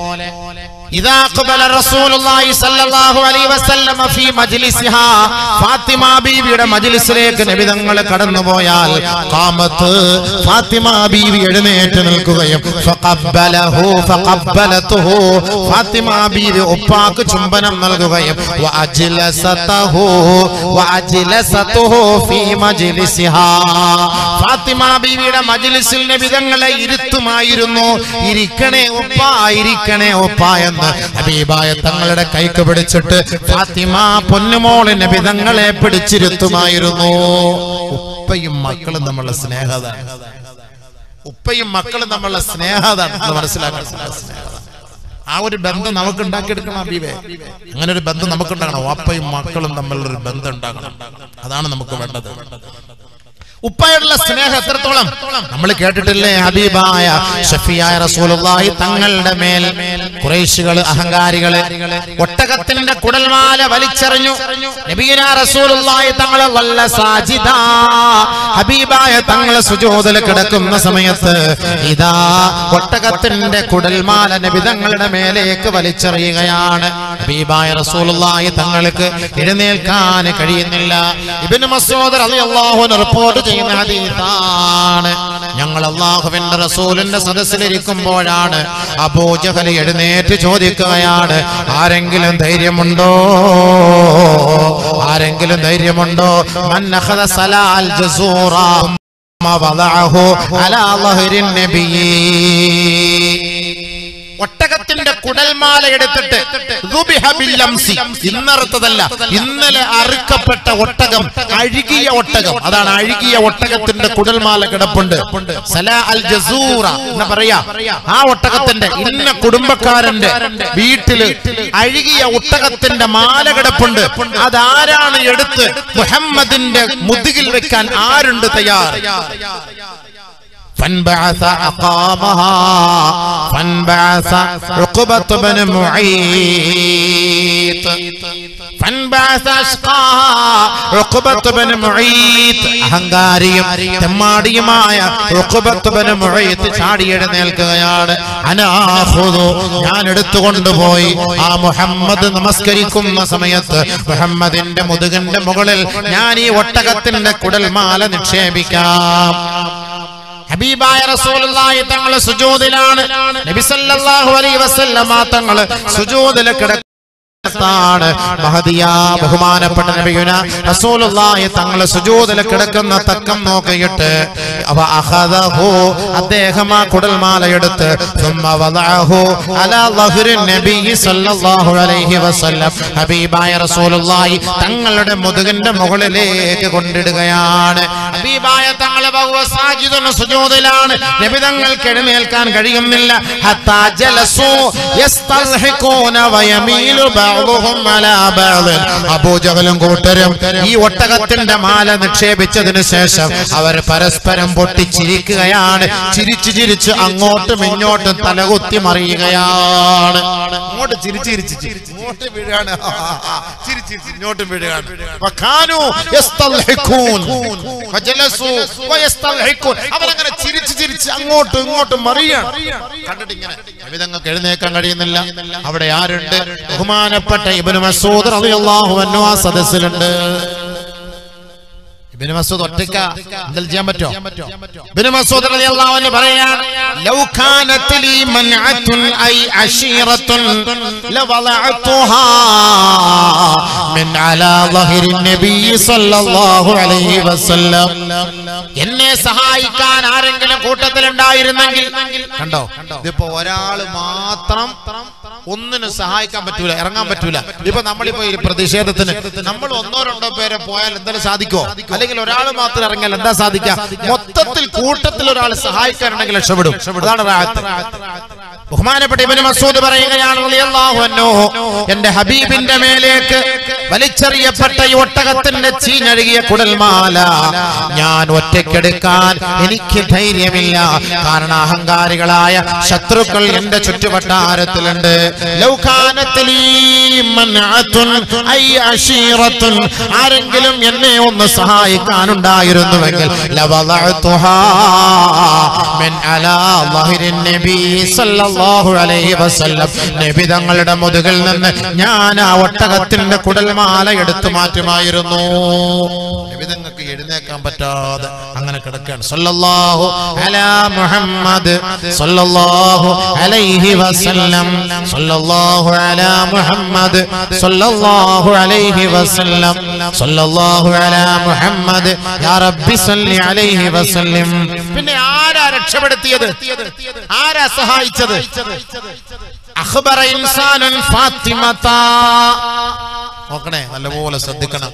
A: إذا أقبل رسول الله صلى الله عليه وسلم في مجلسها ഫാത്തിമ ബീവിയുടെ മജ്ലിസിലേക്ക് നബി തങ്ങൾ കടന്നുപോയാൽ ഖാമത്ത് ഫാത്തിമ ബീവി എഴുന്നേറ്റ് നിൽക്കുകയും ഫഖബ്ബലഹു ഫഖബ്ബലതുഹു ഫാത്തിമ ബീവി ഉപ്പാക്ക് ചുംബനം നൽകുകയും വഅജ്ലസതഹു വഅജ്ലസതുഹു ഫീ മജ്ലിസിഹാ ഫാത്തിമ ബീവിയുടെ മജ്ലിസിൽ നബി തങ്ങളെ ഇരുത്തുമായിരുന്നു ഇരിക്കണേ ഉപ്പ ഇരിക്കണേ ഉപ്പ എന്ന് എന്ന് ഹബീബായ തങ്ങളുടെ കൈക്ക് പിടിച്ചിട്ട് ഫാത്തിമ പൊന്നുമോള് നബി തങ്ങളെ പിടിച്ചിരുത്തുമായിരുന്നു ഉപ്പയും മക്കളും നമ്മളുടെ സ്നേഹതാണ് ഉപ്പയും മക്കളും നമ്മളുടെ സ്നേഹതാണ് എന്ന് മനസ്സിലാക്കണം സ്നേഹതാണ് ആ ഒരു ബന്ധം നമുക്ക് ഉണ്ടാക്കിയെടുക്കണം അബീബേ അങ്ങനെ ഒരു ബന്ധം നമുക്ക് ഉണ്ടാകണം അപ്പയും മക്കളും തമ്മിലുള്ള ഒരു ബന്ധം ഉണ്ടാകണം അതാണ് നമുക്ക് വേണ്ടത് ഉപ്പയോടുള്ള സ്നേഹം എത്രത്തോളം നമ്മൾ കേട്ടിട്ടില്ലേ ഹബീബായ ഷഫിയായ റസൂലുള്ളാഹി തങ്ങളുടെ മേൽ കുറേശികള് അഹങ്കാരികള് ഒട്ടകത്തിന്റെ കുടൽമാല വലിച്ചെറിഞ്ഞു നബിയന റസൂലുള്ളാഹി തങ്ങളെ വല്ല സാജിദ ഹബീബായ തങ്ങളെ സുജൂദിൽ കിടക്കുന്ന സമയത്ത് ഇതാ ഒട്ടകത്തിന്റെ കുടൽമാല നബി തങ്ങളുടെ മേലേക്ക് വലിച്ചെറിയുകയാണ് ഹബീബായ റസൂലുള്ളാഹി തങ്ങൾക്ക് എഴുന്നേൽക്കാൻ കഴിയുന്നില്ല ഇബ്നു മസ്ഊദ് റളിയല്ലാഹു അൻഹു റിപ്പോർട്ട് ചെയ്യുന്ന ഹദീസാണ് ഞങ്ങൾ അള്ളാഹുവിന്റെ റസൂലിന്റെ സദസ്സിലിരിക്കുമ്പോഴാണ് അബൂജഹൽ എഴുന്നേറ്റ് ചോദിക്കുകയാണ് ആരെങ്കിലും ധൈര്യമുണ്ടോ ആരെങ്കിലും ധൈര്യമുണ്ടോ മൻ അഖദ സലാൽ ജസൂറ വദഅഹു അലാ ളഹ്രിൻ നബിയ്യി ഒട്ടകത്തിന്റെ കുടൽമാല എടുത്തിട്ട് ദുബിഹ ബില്ലംസി. ഇന്നറുത്തതല്ല ഇന്നലെ അറുക്കപ്പെട്ട ഒട്ടകം അഴുകിയ ഒട്ടകം അതാണ് അഴുകിയ ഒട്ടകത്തിന്റെ കുടൽമാല കിടപ്പുണ്ട് സലാ അൽ ജസൂറ എന്ന് പറയാ ആ ഒട്ടകത്തിന്റെ ഇന്ന കുടുംബക്കാരന്റെ വീട്ടില് അഴുകിയ ഒട്ടകത്തിന്റെ മാല കിടപ്പുണ്ട് അതാരാണ് എടുത്ത് മുഹമ്മദിന്റെ മുതുകിൽ വെക്കാൻ ആരുണ്ട് തയ്യാർ فانبعث أقامها فانبعث عقبة بن معيط فانبعث أشقاها عقبة بن معيط അഹങ്കാരിയും തെമ്മാടിയുമായ ഉഖബത്ത് ബൻ മുഈത്ത് ചാടി എഴുന്നേൽക്കുകയാണ് അനാഖുദു ഞാൻ എടുത്തുകൊണ്ടുപോയി ആ മുഹമ്മദ് നമസ്കരിക്കുന്ന സമയത്ത് മുഹമ്മദിന്റെ മുതുകിന്റെ മുകളിൽ ഞാൻ ഈ ഒട്ടകത്തിന്റെ കുടൽമാല നിക്ഷേപിക്കാം ഹബീബായ റസൂലുള്ളാഹി തങ്ങൾ സുജൂദിലാണ് നബി സല്ലല്ലാഹു അലൈഹി വസല്ലമ തങ്ങൾ സുജൂദിൽ കിട ാണ് മഹദിയ ബഹുമാനപ്പെട്ട നബിയുന റസൂലുള്ളാഹി തങ്ങൾ സുജൂദിൽ കിടക്കുന്ന തക്കം നോക്കിയിട്ട് അവ അഖദഹു അദ്ദേഹം ആ കുടൽമാല എടുത്ത് ثم وضعه على ظهر النبي صلى الله عليه وسلم ഹബീബായ റസൂലുള്ളാഹി തങ്ങളുടെ മുതുകിന്റെ മുകളിലേക്ക് കൊണ്ടിടുകയാണ് ഹബീബായ തങ്ങളെ ബഹുവ സാജിദുൻ സുജൂദിലാണ് നബി തങ്ങൾക്ക് എഴുന്നേൽക്കാൻ കഴിയുന്നില്ല ഹത്താ ജലസു യസ്തൽഹിഖൂന വയമീലു ബഅ്ദുഹും അലാ ബഅ്ദ് അബൂജഹലും കൂട്ടരും ഈ ഒട്ടകത്തിന്റെ മാല നിക്ഷേപിച്ചതിനു ശേഷം അവർ പരസ്പരം പൊട്ടിച്ചിരിക്കുകയാണ് ചിരിച്ചു ചിരിച്ച് അങ്ങോട്ടും ഇങ്ങോട്ടും തലകുത്തി മറിയുകയാണ് അങ്ങോട്ട് ചിരിച്ച് ചിരിച്ച് ചിരിച്ച് ഇങ്ങോട്ട് വീഴുകയാണ് ചിരിച്ച് ചിരിച്ച് ഇങ്ങോട്ടും വീഴുകയാണ് വഖാനു യസ്തൽഹിഖൂൻ വജലസു വയസ്തൽഹിഖൂൻ അവരങ്ങനെ ചിരിച്ച് ചിരിച്ച് അങ്ങോട്ടും ഇങ്ങോട്ടും മറിയാണ് കണ്ടിട്ട് ഇങ്ങനെ വിധങ്ങൾക്ക് എഴുന്നേക്കാൻ കഴിയുന്നില്ല അവിടെ ആരുണ്ട് ബഹുമാനപ്പെട്ട ഇബ്നു മസൂദ് റളിയല്ലാഹു അൻഹു ആ സദസ്സിലുണ്ട് ഇബ്നു മസൂദ് ഒറ്റയ്ക്ക എന്തെങ്കിലും ചെയ്യാൻ പറ്റോ ഇബ്നു മസൂദ് റളിയല്ലാഹു അൻഹു പറയാണ് ലൗ കാനത് ലി മൻഅത്തുൻ ഐ അശീറത്തുൻ ലവളഅതുഹാ മിൻ അലാ ളഹരി നബി സല്ലല്ലാഹു അലൈഹി വസല്ലം എന്നെ സഹായിക്കാൻ ആരെങ്കിലും കൂട്ടത്തിൽ ഉണ്ടായിരുന്നെങ്കിൽ കണ്ടോ ഇതിപ്പോ ഒരാള് മാത്രം ഒന്നിനും സഹായിക്കാൻ പറ്റൂല ഇറങ്ങാൻ പറ്റൂല ഇപ്പൊ നമ്മളിപ്പോ ഈ പ്രതിഷേധത്തിന് നമ്മൾ ഒന്നോ രണ്ടോ പേരെ പോയാൽ എന്തായാലും സാധിക്കോ അല്ലെങ്കിൽ ഒരാൾ മാത്രം ഇറങ്ങിയാൽ എന്താ സാധിക്കുക മൊത്തത്തിൽ കൂട്ടത്തിൽ ഒരാൾ സഹായിക്കാനുണ്ടെങ്കിൽ രക്ഷപ്പെടും അതാണ് റാഹത്ത് ബഹുമാനപ്പെട്ട ഇബ്നു മസൂദ് പറയുകയാണ് റളിയല്ലാഹു അൻഹു എന്റെ ഹബീബിന്റെ മേലേക്ക് വലിച്ചെറിയപ്പെട്ട ഈ ഒട്ടകത്തിന്റെ ചീഞ്ഞഴുകിയ കുടൽമാല ഞാൻ ഒറ്റയ്ക്കെടുക്കാൻ എനിക്ക് ധൈര്യമില്ല കാരണം അഹങ്കാരികളായ ശത്രുക്കൾ എന്റെ ചുറ്റുവട്ടാരത്തിലുണ്ട് ലൗകാനത്തിലീ മൻഅത്തുൻ ഐ അശീറത്തുൻ ആരെങ്കിലും എന്നെ ഒന്ന് സഹായിക്കാനുണ്ടായിരുന്നുവെങ്കിൽ ലവളഅതുഹാ മിൻ അലാ ളഹ്രി നബി സല്ലല്ലാഹു അലൈഹി വസല്ലം നബി തങ്ങളുടെ മുതുകിൽ നിന്ന് ഞാൻ ആ ഒട്ടകത്തിന്റെ കുടൽമാല എടുത്തു മാറ്റുമായിരുന്നു നബി തങ്ങൾക്ക് എഴുന്നേക്കാൻ പറ്റാതെ അങ്ങനെ കിടക്കുകയാണ് സല്ലല്ലാഹു അലാ മുഹമ്മദ് സല്ലല്ലാഹു അലൈഹി വസല്ലം സല്ലല്ലാഹു അലാ മുഹമ്മദ് സല്ലല്ലാഹു അലൈഹി വസല്ലം സല്ലല്ലാഹു അലാ മുഹമ്മദ് യാ റബ്ബി സല്ലി അലൈഹി വസല്ലം പിന്നെ ആരാ രക്ഷപ്പെടുത്തിയത് ആരാ സഹായിച്ചത് അഖ്ബറ ഇൻസാനുൻ ഫാത്തിമത നോക്കണേ നല്ലപോലെ ശ്രദ്ധിക്കണം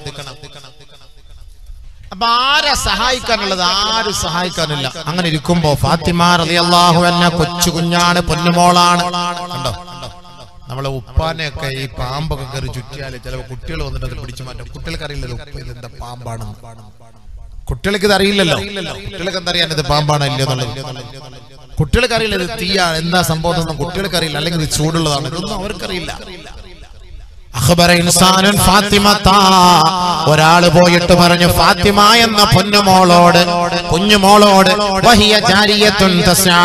A: അപ്പൊ ആരെ സഹായിക്കാനുള്ളത് ആരും സഹായിക്കാനില്ല അങ്ങനെ ഇരിക്കുമ്പോ ഫാത്തിമ റളിയല്ലാഹു അൻഹ കൊച്ചു കുഞ്ഞാണ് പൊന്നുമോളാണ് കണ്ടോ നമ്മളെ ഉപ്പാനെയൊക്കെ ഈ പാമ്പൊക്കെ കയറി ചുറ്റിയാല് ചില കുട്ടികൾ വന്നിട്ട് അത് പിടിച്ചു മാറ്റും കുട്ടികൾക്ക് അറിയില്ലല്ലോ ഉപ്പ ഇതെന്താ പാമ്പാണെന്ന് കുട്ടികൾക്ക് ഇത് അറിയില്ലല്ലോ കുട്ടികൾക്ക് എന്താ അറിയാൻ ഇത് പാമ്പാണോ ഇല്ലയോ എന്നുള്ളത് കുട്ടികൾക്ക് അറിയില്ല ഇത് തീയാണ് എന്താ സംഭവം എന്നൊന്നും കുട്ടികൾക്ക് അറിയില്ല അല്ലെങ്കിൽ ഇത് ചൂടുള്ളതാണ് ഇതൊന്നും അവർക്കറിയില്ല അഖ്ബറ ഇൻസാനുൻ ഫാത്തിമത്ത ഒരാള് പോയിട്ട് പറഞ്ഞു ഫാത്തിമ എന്ന പൊന്നുമോളോട് കുഞ്ഞുമോളോട് വഹിയ ജാരിയത്തുൻ തസ്ആ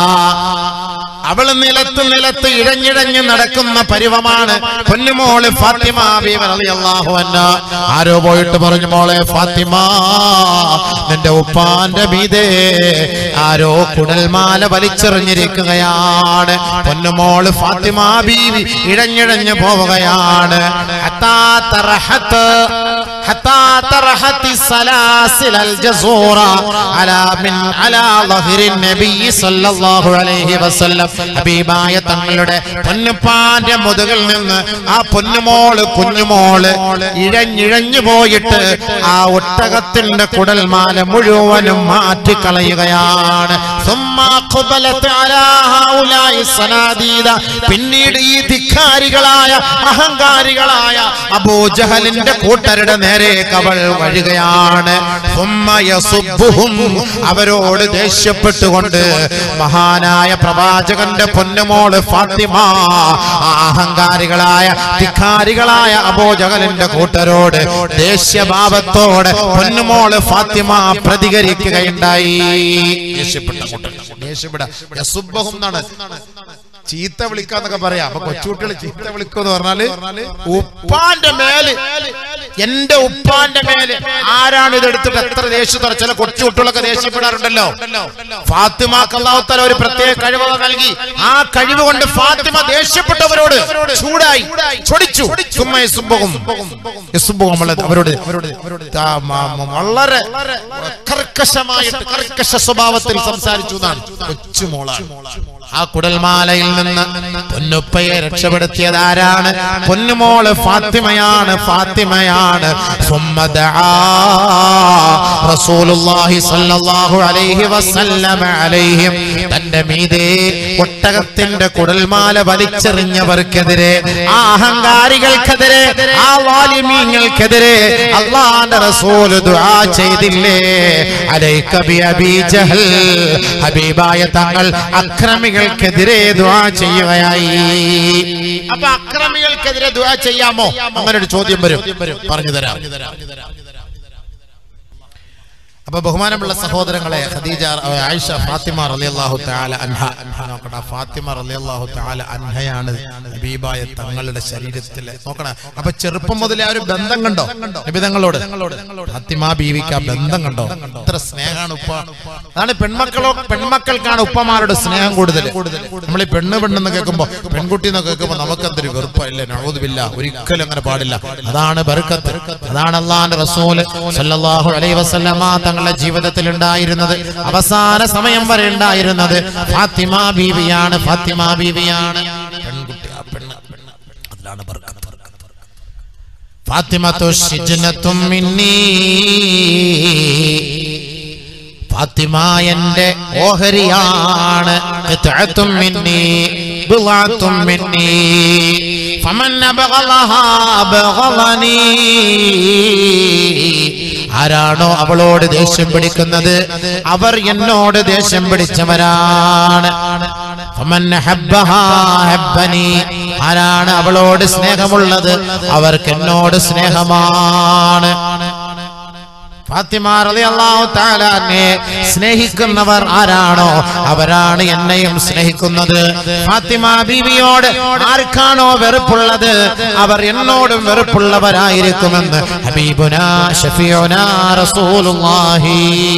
A: അവള് നിലത്ത് നിലത്ത് ഇഴഞ്ഞിഴഞ്ഞ് നടക്കുന്ന പരുവമാണ് പൊന്നുമോള് ഫാത്തിമ ബീവി റളിയല്ലാഹു അൻഹ ആരോ പോയിട്ട് പറഞ്ഞു മോളെ ഫാത്തിമ നിന്റെ ഉപ്പാന്റെ മീതേ ആരോ കുടൽമാല വലിച്ചെറിഞ്ഞിരിക്കുകയാണ് പൊന്നുമോള് ഫാത്തിമ ബീവി ഇഴഞ്ഞിഴഞ്ഞ് പോവുകയാണ് ഹത്താ തറഹത്ത് ഹത്താ തറഹത്തി സലാസിലൽ ജസൂറ അലാ മിൻ അലാ ളഹ്രി നബി സല്ലല്ലാഹു അലൈഹി വസല്ലം ഹബീബായ തങ്ങളുടെ പൊന്നുപ്പാന്റെ മുതുകിൽ നിന്ന് ആ പൊന്നുമോള് കുഞ്ഞുമോള് ഇഴഞ്ഞിഴഞ്ഞു പോയിട്ട് ആ ഒട്ടകത്തിന്റെ കുടൽമാല മുഴുവനും മാറ്റിക്കളയുകയാണ് സുമ്മാ ഖുബലത്ത് അലാ ഹൗലായി സനാദീദ. പിന്നീട് ഈ ധിക്കാരികളായ അഹങ്കാരികളായ അബൂജഹലിന്റെ കൂട്ടരുടെ നേരേക്ക് അവൾ വഴുകയാണ് സുമ്മ യസുബ്ബുഹും. അവരോട് ദേഷ്യപ്പെട്ടുകൊണ്ട് മഹാനായ പ്രവാചകന്റെ പൊന്നുമോള് ഫാത്തിമ ആ അഹങ്കാരികളായ ധിക്കാരികളായ അബോജഹലിന്റെ കൂട്ടരോട് ദേഷ്യഭാവത്തോടെ പൊന്നുമോള് ഫാത്തിമ പ്രതികരിക്കുകയുണ്ടായി ദേഷ്യപ്പെട്ട കൂട്ടർ ദേഷ്യപ്പെട യസുബ്ബഹും എന്നാണ് ചീത്ത വിളിക്കാന്നൊക്കെ പറയാം അപ്പൊ കൊച്ചുകുട്ടികൾ ചീത്ത വിളിക്കുമെന്ന് പറഞ്ഞാല് ഉപ്പാന്റെ മേല് എന്റെ ഉപ്പാന്റെ മേല് ആരാണ് ഇത് എടുത്തിട്ട് എത്ര ദേഷ്യത്തോടെ ചില കൊച്ചുകുട്ടികളൊക്കെ ദേഷ്യപ്പെടാറുണ്ടല്ലോ ഫാത്തിമാക്ക് അള്ളാഹുത്താല ഒരു പ്രത്യേക കഴിവ് നൽകി ആ കഴിവ് കൊണ്ട് ഫാത്തിമ ദേഷ്യപ്പെട്ടവരോട് ചൂടായി ചൊടിച്ചു സുമ്മ യസുബ്ബഹും. യസുബ്ബഹും അവളെ- അവരോട് താ- മ- മ- വളരെ കർക്കശമായിട്ട് കർക്കശ സ്വഭാവത്തിൽ സംസാരിച്ചു എന്നാണ് കൊച്ചുമോളാണ് ആ കുടൽമാലയിൽ നിന്ന് പൊന്നുപ്പയെ രക്ഷപ്പെടുത്തിയത് ആരാണ് പൊന്നുമോള് ഫാത്തിമയാണ് ഫാത്തിമയാണ് ثم دعا رسول الله صلى الله عليه وسلم عليهم തന്റെ മീതെ ഒട്ടകത്തിന്റെ കുടൽമാല വലിച്ചെറിഞ്ഞവർക്കെതിരെ ആ അഹങ്കാരികൾക്കെതിരെ ആ വാലിമീങ്ങൾക്കെതിരെ അള്ളാന്റെ റസൂല് ദുആ ചെയ്തില്ലേ അലൈക ബി അബീ ജഹൽ ഹബീബായ തങ്ങൾ അക്രമികൾക്കെതിരെ ദുആ ചെയ്യുകയായി അപ്പൊ അക്രമികൾക്കെതിരെ ദുആ ചെയ്യാമോ അങ്ങനെ ഒരു ചോദ്യം വരും പറഞ്ഞു തരാം അപ്പൊ ബഹുമാനമുള്ള സഹോദരങ്ങളെ ഖദീജ അഹ് ആയിഷ ഫാത്തിമ റളിയല്ലാഹു തആല അൻഹ നോക്കണ ഫാത്തിമ റളിയല്ലാഹു തആല അൻഹയാണ് ഹബീബായ തങ്ങളുടെ ശരീരത്തിലെ നോക്കണ അപ്പൊ ചെറുപ്പം മുതലേ ആ ഒരു ബന്ധം കണ്ടോ നബിതങ്ങളോട് ഫാത്തിമ ബീവിക്ക് ആ ബന്ധം കണ്ടോ എത്ര സ്നേഹമാണ് ഉപ്പ അതാണ് പെൺമക്കളോ പെൺമക്കൾക്കാണ് ഉപ്പമാരുടെ സ്നേഹം കൂടുതൽ നമ്മൾ ഈ പെണ്ണ് പെണ്ണെന്ന് കേൾക്കുമ്പോ പെൺകുട്ടി എന്ന് കേൾക്കുമ്പോ നമുക്ക് എന്തൊരു വെറുപ്പല്ലേ നഴുതുമില്ല ഒരിക്കലും അങ്ങനെ പാടില്ല അതാണ് ബർക്കത്ത് അതാണ് അള്ളാന്റെ റസൂല് സല്ലല്ലാഹു അലൈഹി വസല്ലമ തങ്ങളുടെ ജീവിതത്തിൽ ഉണ്ടായിരുന്നത് അവസാന സമയം വരെ ഉണ്ടായിരുന്നത് ഫാത്തിമ ബീവിയാണ് ഫാത്തിമ ബീവിയാണ് പെൺകുട്ടി ആ പെണ്ണ് അതിലാണ് ബർക്കത്ത് ഫാത്തിമത്തു ശിജ്നത്തും മിന്നീ ഫാത്തിമ എന്റെ ഓഹരിയാണ് ഖിത്അത്തും മിന്നി ബിളഅത്തും മിന്നി ഫമൻ അബഗലഹാ ബഗലനി ആരാണോ അവളോട് ദേഷ്യം പിടിക്കുന്നത് അവർ എന്നോട് ദേഷ്യം പിടിച്ചവരാണ് ഫമൻ ഹബ്ബഹാ ഹബ്ബനി ആരാണ് അവളോട് സ്നേഹമുള്ളത് അവർക്ക് എന്നോട് സ്നേഹമാണ് ഫാത്തിമ റളിയല്ലാഹു തആല അൻഹയെ സ്നേഹിക്കുന്നവർ ആരാണോ അവരാണ് എന്നെയും സ്നേഹിക്കുന്നത് ഫാത്തിമ ബീവിയോട് ആർക്കാണോ വെറുപ്പുള്ളത് അവർ എന്നോടും വെറുപ്പുള്ളവരായിരിക്കുമെന്ന് ഹബീബുന ഷഫീഉന റസൂലുള്ളാഹി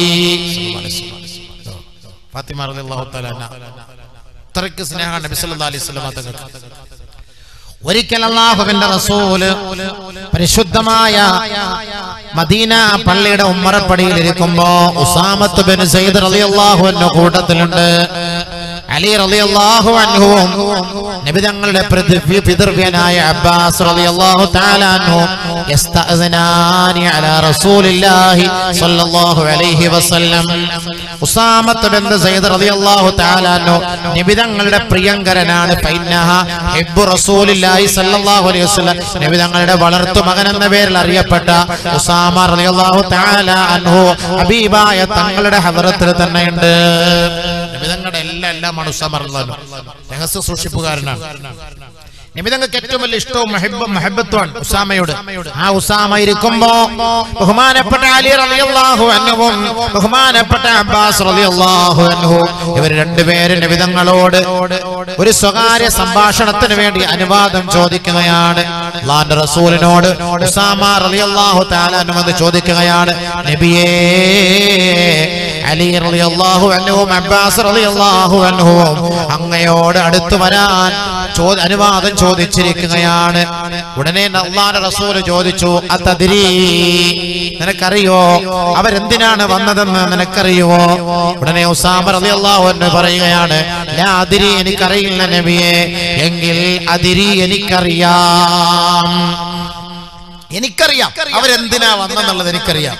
A: ഫാത്തിമ റളിയല്ലാഹു തആല അൻഹ അത്രയ്ക്ക് സ്നേഹമാണ് നബി സല്ലല്ലാഹു അലൈഹി വസല്ലം തങ്ങൾക്ക് ഒരിക്കൽ അള്ളാഹുവിന്റെ റസൂല് പരിശുദ്ധമായ മദീന പള്ളിയുടെ ഉമ്മറപ്പടിയിൽ ഇരിക്കുമ്പോ ഉസാമത്ത് ബിൻ സയ്യിദ് റളിയല്ലാഹു അൻഹു കൂട്ടത്തിലുണ്ട് അലി റളിയല്ലാഹു അൻഹുവും നബി തങ്ങളുടെ പൃഥ്വി- പിതൃവ്യനായ അബ്ബാസ് റളിയല്ലാഹു തആല അൻഹു യസ്തഅ്സിനാനി അലാ റസൂലില്ലാഹി സ്വല്ലല്ലാഹു അലൈഹി വസല്ലം ഉസാമത്ത് ബിൻ സയ്യിദ് റളിയല്ലാഹു തആല അൻഹു നബി തങ്ങളുടെ പ്രിയങ്കരനാണ് ഫൈനഹ ഹിബ്ബു റസൂലില്ലാഹി സ്വല്ലല്ലാഹു അലൈഹി വസല്ലം നബി തങ്ങളുടെ വളർത്തു മകൻ എന്ന പേരിൽ അറിയപ്പെട്ട ഉസാമ റളിയല്ലാഹു തആല അൻഹു ഹബീബായ തങ്ങളുടെ ഹദറത്തിൽ തന്നെയുണ്ട് നബിതങ്ങളുടെ എല്ലാ എല്ലാമാണ് ഉസാമ റളിയല്ലാഹു അൻഹു. രഹസ്യ സൂക്ഷിപ്പുകാരനാണ് നിമിതങ്ങൾക്ക് ഏറ്റവും വലിയ ഇഷ്ടവും മഹബ മഹബത്വമാണ് ഉസാമയോട് ആ ഉസാമ ഇരിക്കുമ്പോ ബഹുമാനപ്പെട്ട അലി റളിയല്ലാഹു അൻഹുവും ബഹുമാനപ്പെട്ട അബ്ബാസ് റളിയല്ലാഹു അൻഹു ഇവർ രണ്ടുപേരും നിമിതങ്ങളോട് ഒരു സ്വകാര്യ സംഭാഷണത്തിന് വേണ്ടി അനുവാദം ചോദിക്കുകയാണ് അള്ളാന്റെ റസൂലിനോട് ഉസാമ റളിയല്ലാഹു തആല അനുമതി ചോദിക്കുകയാണ് നബിയേ അലി റളിയല്ലാഹു അൻഹുവും അബ്ബാസ് റളിയല്ലാഹു അൻഹുവും അങ്ങയോട് അടുത്തു വരാൻ ചോ- അനുവാദം ചോദിച്ചിരിക്കുകയാണ് ഉടനെ അള്ളാന്റെ റസൂല് ചോദിച്ചു അതതിരി നിനക്കറിയോ അവരെന്തിനാണ് വന്നതെന്ന് നിനക്കറിയോ ഉടനെ ഉസാമ റളിയല്ലാഹു അൻഹു പറയുകയാണ് ലാ അതിരി എനിക്കറിയില്ല നബിയെ എങ്കിൽ അതിരി എനിക്കറിയാം എനിക്കറിയാം അവരെന്തിനാ വന്നെന്നുള്ളത് എനിക്കറിയാം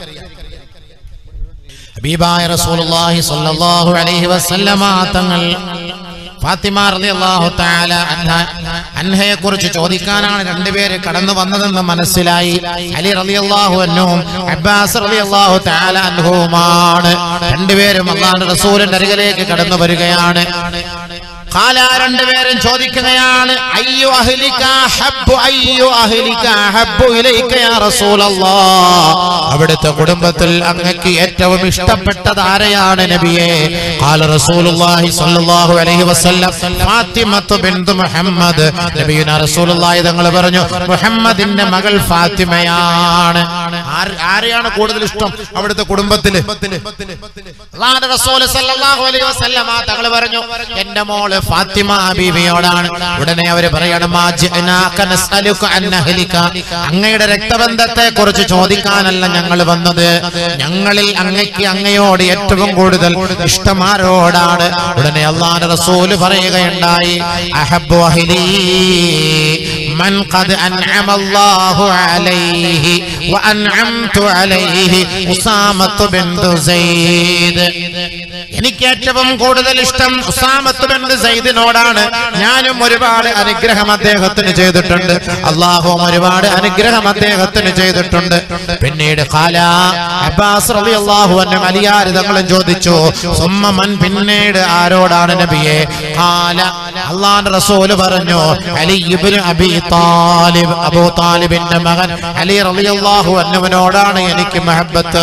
A: ഹബീബായ റസൂലുള്ളാഹി സ്വല്ലല്ലാഹു അലൈഹി വസല്ലമ തങ്ങൾ ഫാത്തിമ റളിയല്ലാഹു തആല അൻഹ അൻഹയെ കുറിച്ച് ചോദിക്കാനാണ് രണ്ടുപേര് കടന്നു വന്നതെന്ന് മനസ്സിലായി അലി റളിയല്ലാഹു അൻഹും അബ്ബാസ് റളിയല്ലാഹു തആല അൻഹുമാണ് രണ്ടുപേരും അള്ളാഹുവിന്റെ റസൂലിന്റെ അരികിലേക്ക് കടന്നു വരികയാണ് ഖാല രണ്ടുപേരും ചോദിക്കുകയാണ് അയ്യോ അഹ്ലിക ഹബ്ബു അയ്യോ അഹ്ലിക ഹബ്ബു ഇലൈക യാ റസൂലല്ലാഹ് അവിടുത്തെ കുടുംബത്തിൽ അങ്ങക്ക് ഏറ്റവും ഇഷ്ടപ്പെട്ടത് ആരെയാണ് നബിയെ ഖാല റസൂലുള്ളാഹി സ്വല്ലല്ലാഹു അലൈഹി വസല്ലം ഫാത്തിമത്തു ബിൻതു മുഹമ്മദ് നബിയുന റസൂലുള്ളാഹി തങ്ങൾ പറഞ്ഞു മുഹമ്മദിന്റെ മകൾ ഫാത്തിമയാണ് ആര്- ആരെയാണ് കൂടുതൽ ഇഷ്ടം അവിടുത്തെ കുടുംബത്തില് അള്ളാഹുവിന്റെ റസൂൽ സല്ലല്ലാഹു അലൈഹി വസല്ലം തങ്ങൾ പറഞ്ഞു എന്റെ മോള് ഫാത്തിമ ബീവിയോടാണ് ഉടനെ അവര് പറയണം "മാ ജിഅ്നാക നസ്അലുക അൻ അഹ്ലിക." അങ്ങയുടെ രക്തബന്ധത്തെ കുറിച്ച് ചോദിക്കാനല്ല ഞങ്ങൾ വന്നത് ഞങ്ങളിൽ അങ്ങയ്ക്ക് അങ്ങയോട് ഏറ്റവും കൂടുതൽ ഇഷ്ടമാരോടാണ് ഉടനെ അള്ളാഹുവിന്റെ റസൂൽ പറയുകയുണ്ടായി അഹബ്ബു അഹ്ലി من قد أنعم الله عليه وأنعمت عليه ഉസാമത്ത് ബിന്ദു സെയ്ദ് എനിക്ക് ഏറ്റവും കൂടുതൽ ഇഷ്ടം ഉസാമത്ത് ബിന്ദു സെയ്ദിനോടാണ് ഞാനും ഒരുപാട് അനുഗ്രഹം അദ്ദേഹത്തിന് ചെയ്തിട്ടുണ്ട് അള്ളാഹുവും ഒരുപാട് അനുഗ്രഹം അദ്ദേഹത്തിന് ചെയ്തിട്ടുണ്ട് പിന്നീട് ഖാല അബ്ബാസ് റളിയല്ലാഹു അൻഹു അലിയാർ തങ്ങളും ചോദിച്ചു സുമ്മമൻ പിന്നീട് ആരോടാണ് നബിയെ ഖാല അള്ളാഹുവിന്റെ റസൂല് പറഞ്ഞു അലി ഇബ്നു അബി താലിബ് അബൂ താലിബിന്റെ മകൻ അലി റളിയല്ലാഹു അൻഹുവിനോടാണ് എനിക്ക് മഹബത്ത്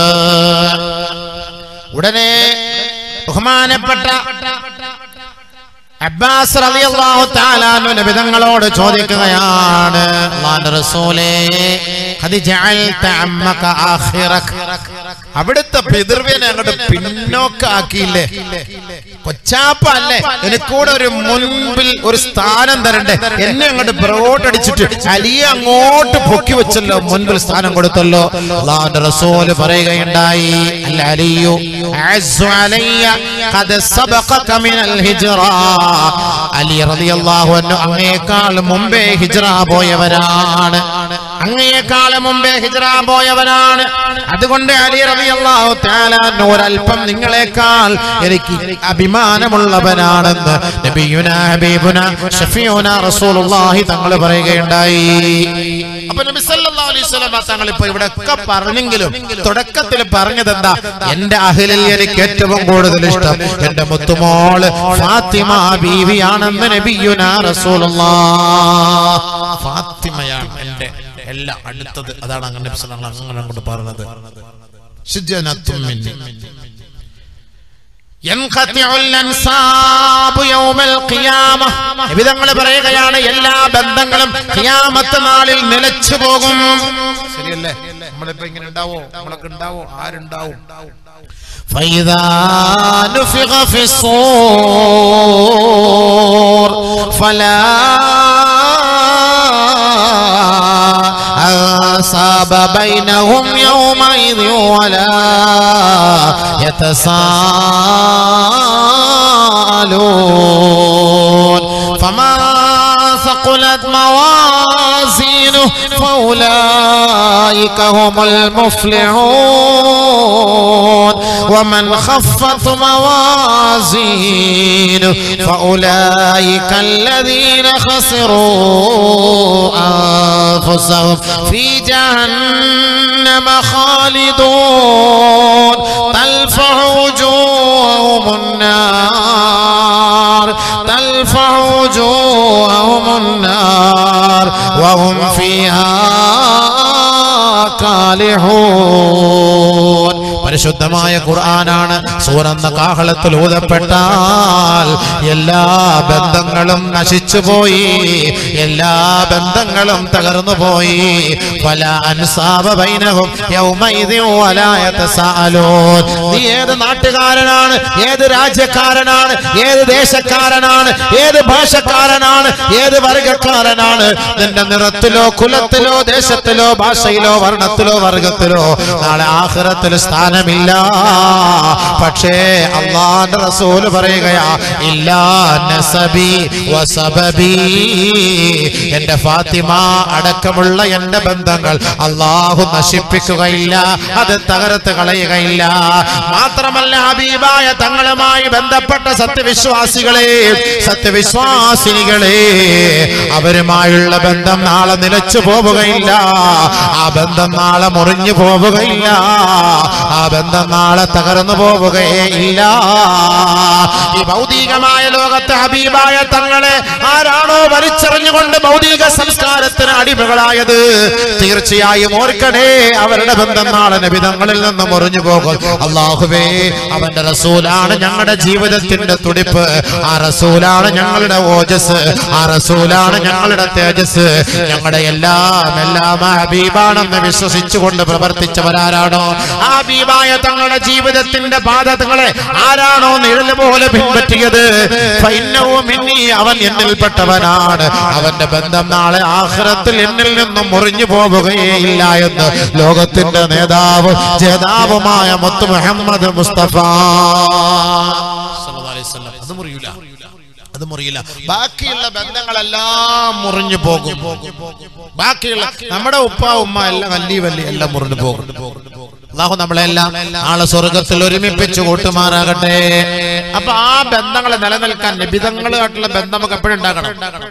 A: ഉടനെ ബഹുമാനപ്പെട്ട അബ്ബാസ് റളിയല്ലാഹു തആല അൻഹു നബിതങ്ങളോട് ചോദിക്കുകയാണ് അല്ലാഹുവിന്റെ റസൂലേ ഖദ് ജഅൽത അമ്മക ആഖിറക അവിടുത്തെ പിതൃവ്യനെ അങ്ങോട്ട് പിന്നോക്കാക്കിയില്ലേ കൊച്ചാപ്പ അല്ലേ എനിക്കൂടെ ഒരു മുൻപിൽ ഒരു സ്ഥാനം തരണ്ടേ എന്നെ അങ്ങോട്ട് പുറകോട്ടടിച്ചിട്ട് അലിയെ അങ്ങോട്ട് പൊക്കി വെച്ചല്ലോ മുൻപിൽ സ്ഥാനം കൊടുത്തല്ലോ അള്ളാഹുവിന്റെ റസൂല് പറയുകയുണ്ടായി അല്ല അലിയു അഅസ്സു അലയ്യ ഖദ് സബഖക മിനൽ ഹിജ്റ അലി റളിയല്ലാഹു അൻഹു അങ്ങേക്കാൾ മുമ്പേ ഹിജ്റ പോയവരാണ് അങ്ങയേക്കാൾ മുമ്പേ ഹിജ്റ പോയവനാണ് അതുകൊണ്ട് അലി റളിയല്ലാഹു തആല അൻഹു ഒരല്പം നിങ്ങളെക്കാൾ എനിക്ക് അഭിമാനമുള്ളവനാണെന്ന് നബിയുന ഹബീബുന ഷഫീഉന റസൂലുള്ളാഹി തങ്ങൾ പറയുകയുണ്ടായി അപ്പൊ നബി സല്ലല്ലാഹു അലൈഹി വസല്ലം തങ്ങൾ ഇപ്പൊ ഇവിടെ ഒക്കെ പറഞ്ഞെങ്കിലും തുടക്കത്തിൽ പറഞ്ഞതെന്താ എന്റെ അഹലിൽ എനിക്ക് ഏറ്റവും കൂടുതൽ ഇഷ്ടം എന്റെ മുത്തുമോള് ഫാത്തിമ ബീവിയാണെന്ന് നബിയുന റസൂലുള്ളാഹ് ഫാത്തിമയാണ് എന്റെ എല്ലാം അടുത്തത് അതാണ് അങ്ങനെ നബി സല്ലല്ലാഹു അലൈഹി വസല്ലം അങ്ങനെ അങ്ങോട്ട് പറഞ്ഞത് ശുജനത്തും മിന്നി ينقطع الانساب يوم القيامة വിധങ്ങൾ പറയുകയാണ് എല്ലാ ബന്ധങ്ങളും ഖിയാമത്ത് നാളിൽ നിലച്ചു പോകും ശരിയല്ലേ നമ്മളിപ്പോ ഇങ്ങനെ ഉണ്ടാവോ നമ്മളൊക്കെ ഉണ്ടാവോ ആരുണ്ടാവും فإذا نفخ في الصور فلا أنساب بينهم يومئذ ولا يتساءلون فما ثقلت موازينه فأولئك هم المفلحون ومن خفت موازينه فأولئك الذين خسروا أنفسهم في جهنم خالدون تلفح وجوههم النار تلفح وجوههم النار وهم فيها കാലിഹൂൻ പരിശുദ്ധമായ ഖുർആനാണ് സൂറന്ന കാഹളത്തിൽ ഊതപ്പെട്ടാൽ എല്ലാ ബന്ധങ്ങളും നശിച്ചുപോയി എല്ലാ ബന്ധങ്ങളും തകർന്നു പോയി പല അൻസാബ ബൈനഹും യൗമൈദിൻ വലാ യതസാഅലൂൻ നീ ഏത് നാട്ടുകാരനാണ് ഏത് രാജ്യക്കാരനാണ് ഏത് ദേശക്കാരനാണ് ഏത് ഭാഷക്കാരനാണ് ഏത് വർഗക്കാരനാണ് നിന്റെ നിറത്തിലോ കുലത്തിലോ ദേശത്തിലോ ഭാഷയിലോ വർണ്ണത്തിലോ വർഗത്തിലോ നാളെ ആഖിറത്തിൽ സ്ഥാനമില്ല പക്ഷേ അള്ളാന്റെ റസൂല് പറയുകയാ ഇല്ലാ നസബി വസബബി എന്റെ ഫാത്തിമ അടക്കമുള്ള എന്റെ ബന്ധങ്ങൾ അള്ളാഹു നശിപ്പിക്കുകയില്ല അത് തകർത്ത് കളയുകയില്ല മാത്രമല്ല ഹബീബായ തങ്ങളുമായി ബന്ധപ്പെട്ട സത്യവിശ്വാസികളെ സത്യവിശ്വാസിനികളെ അവരുമായുള്ള ബന്ധം നാളെ നിലച്ചു പോവുകയില്ല ആ ബന്ധം നാളെ മുറിഞ്ഞു പോവുകയില്ല ആ ബന്ധം നാളെ തകർന്നു പോവുകയേ ഇല്ല ഈ ഭൗതികമായ ലോകത്തെ ഹബീബായ തങ്ങളെ ആരാണോ വലിച്ചെറിഞ്ഞുകൊണ്ട് ഭൗതിക സംസ്കാരത്തിന് അടിമകളായത് തീർച്ചയായും ഓർക്കണേ അവരുടെ ബന്ധം നാളെ നബിതങ്ങളിൽ നിന്ന് മുറിഞ്ഞു പോകും അള്ളാഹുവേ അവന്റെ റസൂലാണ് ഞങ്ങളുടെ ജീവിതത്തിന്റെ തുടിപ്പ് ആ റസൂലാണ് ഞങ്ങളുടെ ഓജസ് ആ റസൂലാണ് ഞങ്ങളുടെ തേജസ് ഞങ്ങളുടെ എല്ലാം എല്ലാം ആ ഹബീബാണെന്ന് വിശ്വസിച്ചുകൊണ്ട് പ്രവർത്തിച്ചവരാരാണോ ആ ഹബീബായ തങ്ങളുടെ ജീവിതത്തിന്റെ ബാധകളെ ആരാണോ നിഴൽ പോലെ പിൻപറ്റിയത് ഫൈന്നവും മിന്നി അവൻ എന്നിൽപ്പെട്ടവനാണ് അവന്റെ ബന്ധം നാളെ ആഖിറത്തിൽ എന്നിൽ നിന്നും മുറിഞ്ഞു പോവുകയേ ഇല്ല എന്ന് ലോകത്തിന്റെ നേതാവ് ജേതാവുമായ മുത്ത് മുഹമ്മദ് മുസ്തഫ സല്ലല്ലാഹു അലൈഹി വസല്ലം. അത് മുറിയൂല അത് മുറിയില്ല ബാക്കിയുള്ള ബന്ധങ്ങളെല്ലാം മുറിഞ്ഞു പോകും ബാക്കിയുള്ള നമ്മുടെ ഉപ്പ ഉമ്മ എല്ലാം വല്ലി വല്ലി എല്ലാം മുറിഞ്ഞു പോകും അള്ളാഹു നമ്മളെല്ലാം നാളെ സ്വർഗത്തിൽ ഒരുമിപ്പിച്ച് കൂട്ടുമാറാകട്ടെ അപ്പൊ ആ ബന്ധങ്ങളെ നിലനിൽക്കാൻ നിബിതങ്ങളുമായിട്ടുള്ള ബന്ധം നമുക്ക് എപ്പോഴും ഉണ്ടാകണം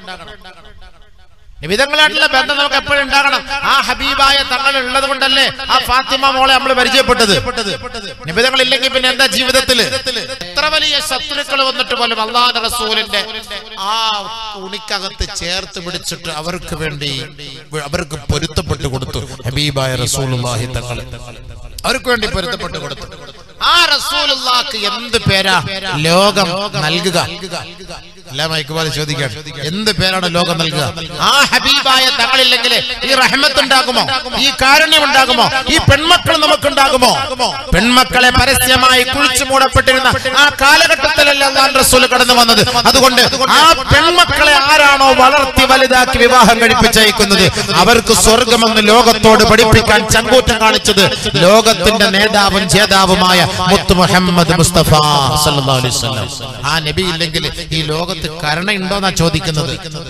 A: നിബിതങ്ങളായിട്ടുള്ള ബന്ധം നമുക്ക് എപ്പോഴും ഉണ്ടാകണം ആ ഹബീബായ തങ്ങൾ ഉള്ളത് കൊണ്ടല്ലേ ആ ഫാത്തിമ മോളെ നമ്മൾ പരിചയപ്പെട്ടത് നിബിതങ്ങൾ ഇല്ലെങ്കിൽ പിന്നെ എന്താ ജീവിതത്തില് എത്ര വലിയ ശത്രുക്കൾ വന്നിട്ട് പോലും അള്ളാഹ് റസൂലിന്റെ ആ തുണിക്കകത്ത് ചേർത്ത് പിടിച്ചിട്ട് അവർക്ക് വേണ്ടി അവർക്ക് പൊരുത്തപ്പെട്ട് കൊടുത്തു ഹബീബായ റസൂലുള്ളാഹി തങ്ങൾ അവർക്ക് വേണ്ടി പൊരുത്തപ്പെട്ട് കൊടുത്തു ആ റസൂലുള്ളാക്ക് എന്ത് പേരാ ലോകം നൽകുക എല്ലാ മൈക്കുമാരെ ചോദിക്കാൻ എന്ത് പേരാണ് ലോകം നൽകുക ആ ഹബീബായ തങ്ങളില്ലെങ്കിൽ ഈ റഹ്മത്ത് ഉണ്ടാകുമോ ഈ കാരുണ്യം ഉണ്ടാകുമോ ഈ പെൺമക്കൾ നമുക്കുണ്ടാകുമോ പെൺമക്കളെ പരസ്യമായി കുഴിച്ചു മൂടപ്പെട്ടിരുന്ന ആ കാലഘട്ടത്തിലല്ല അള്ളാൻ റസൂൽ കടന്നു വന്നത് അതുകൊണ്ട് ആ പെൺമക്കളെ ആരാണോ വളർത്തി വലുതാക്കി വിവാഹം കഴിപ്പിച്ചയക്കുന്നത് അവർക്ക് സ്വർഗമെന്ന് ലോകത്തോട് പഠിപ്പിക്കാൻ ചങ്കൂറ്റം കാണിച്ചത് ലോകത്തിന്റെ നേതാവും ജേതാവുമായ മുത്ത് മുഹമ്മദ് മുസ്തഫ സല്ലല്ലാഹു അലൈഹി വസല്ലം ആ നബി ഇല്ലെങ്കിൽ ഈ ലോകത്ത് കരുണയുണ്ടോന്നാ ചോദിക്കുന്നത്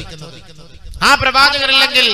A: ആ പ്രവാചകരില്ലെങ്കിൽ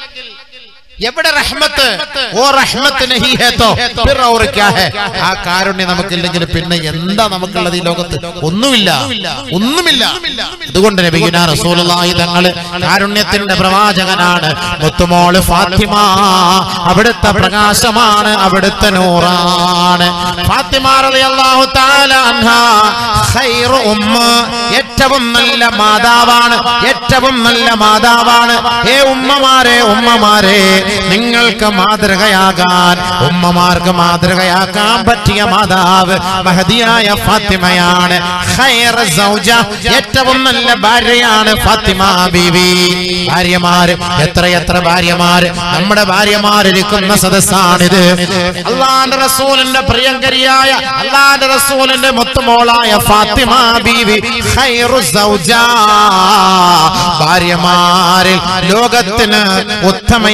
A: എവിടെ റഹ്മത്ത് ഓ റഹ്മത്ത് നഹി ഹേ തോ ഫിർ ഔർ ക്യാ ഹേ ആ കാരുണ്യം നമുക്കില്ലെങ്കിൽ പിന്നെ എന്താ നമുക്കുള്ളത് ഈ ലോകത്ത് ഒന്നുമില്ല ഒന്നുമില്ല അതുകൊണ്ട് നബിയുന റസൂലുള്ളാഹി തങ്ങള് കാരുണ്യത്തിന്റെ പ്രവാചകനാണ് മുത്തുമോള് ഫാത്തിമ അവിടുത്തെ പ്രകാശമാണ് അവിടുത്തെ നൂറാണ് ഫാത്തിമ റളിയല്ലാഹു തആല അൻഹാ ഖൈറു ഉമ്മ ഏറ്റവും നല്ല മാതാവാണ് ഏറ്റവും നല്ല മാതാവാണ് ഏ ഉമ്മമാരെ ഉമ്മമാരെ നിങ്ങൾക്ക് മാതൃകയാകാൻ ഉമ്മമാർക്ക് മാതൃകയാക്കാൻ പറ്റിയ മാതാവ് മഹതിയായ ഫാത്തിമയാണ് ഖൈറ സൗജ ഏറ്റവും നല്ല ഭാര്യയാണ് ഫാത്തിമ ബീവി ഭാര്യമാര് എത്രയെത്ര ഭാര്യമാര് നമ്മുടെ ഭാര്യമാരിരിക്കുന്ന സദസ്സാണിത് അള്ളാന്റെ റസൂലിന്റെ പ്രിയങ്കരിയായ അള്ളാന്റെ റസൂലിന്റെ മുത്തുമോളായ ഫാത്തിമ ബീവി ഖൈറു സൗജ ഭാര്യമാരിൽ ലോകത്തിന് ഉത്തമയായ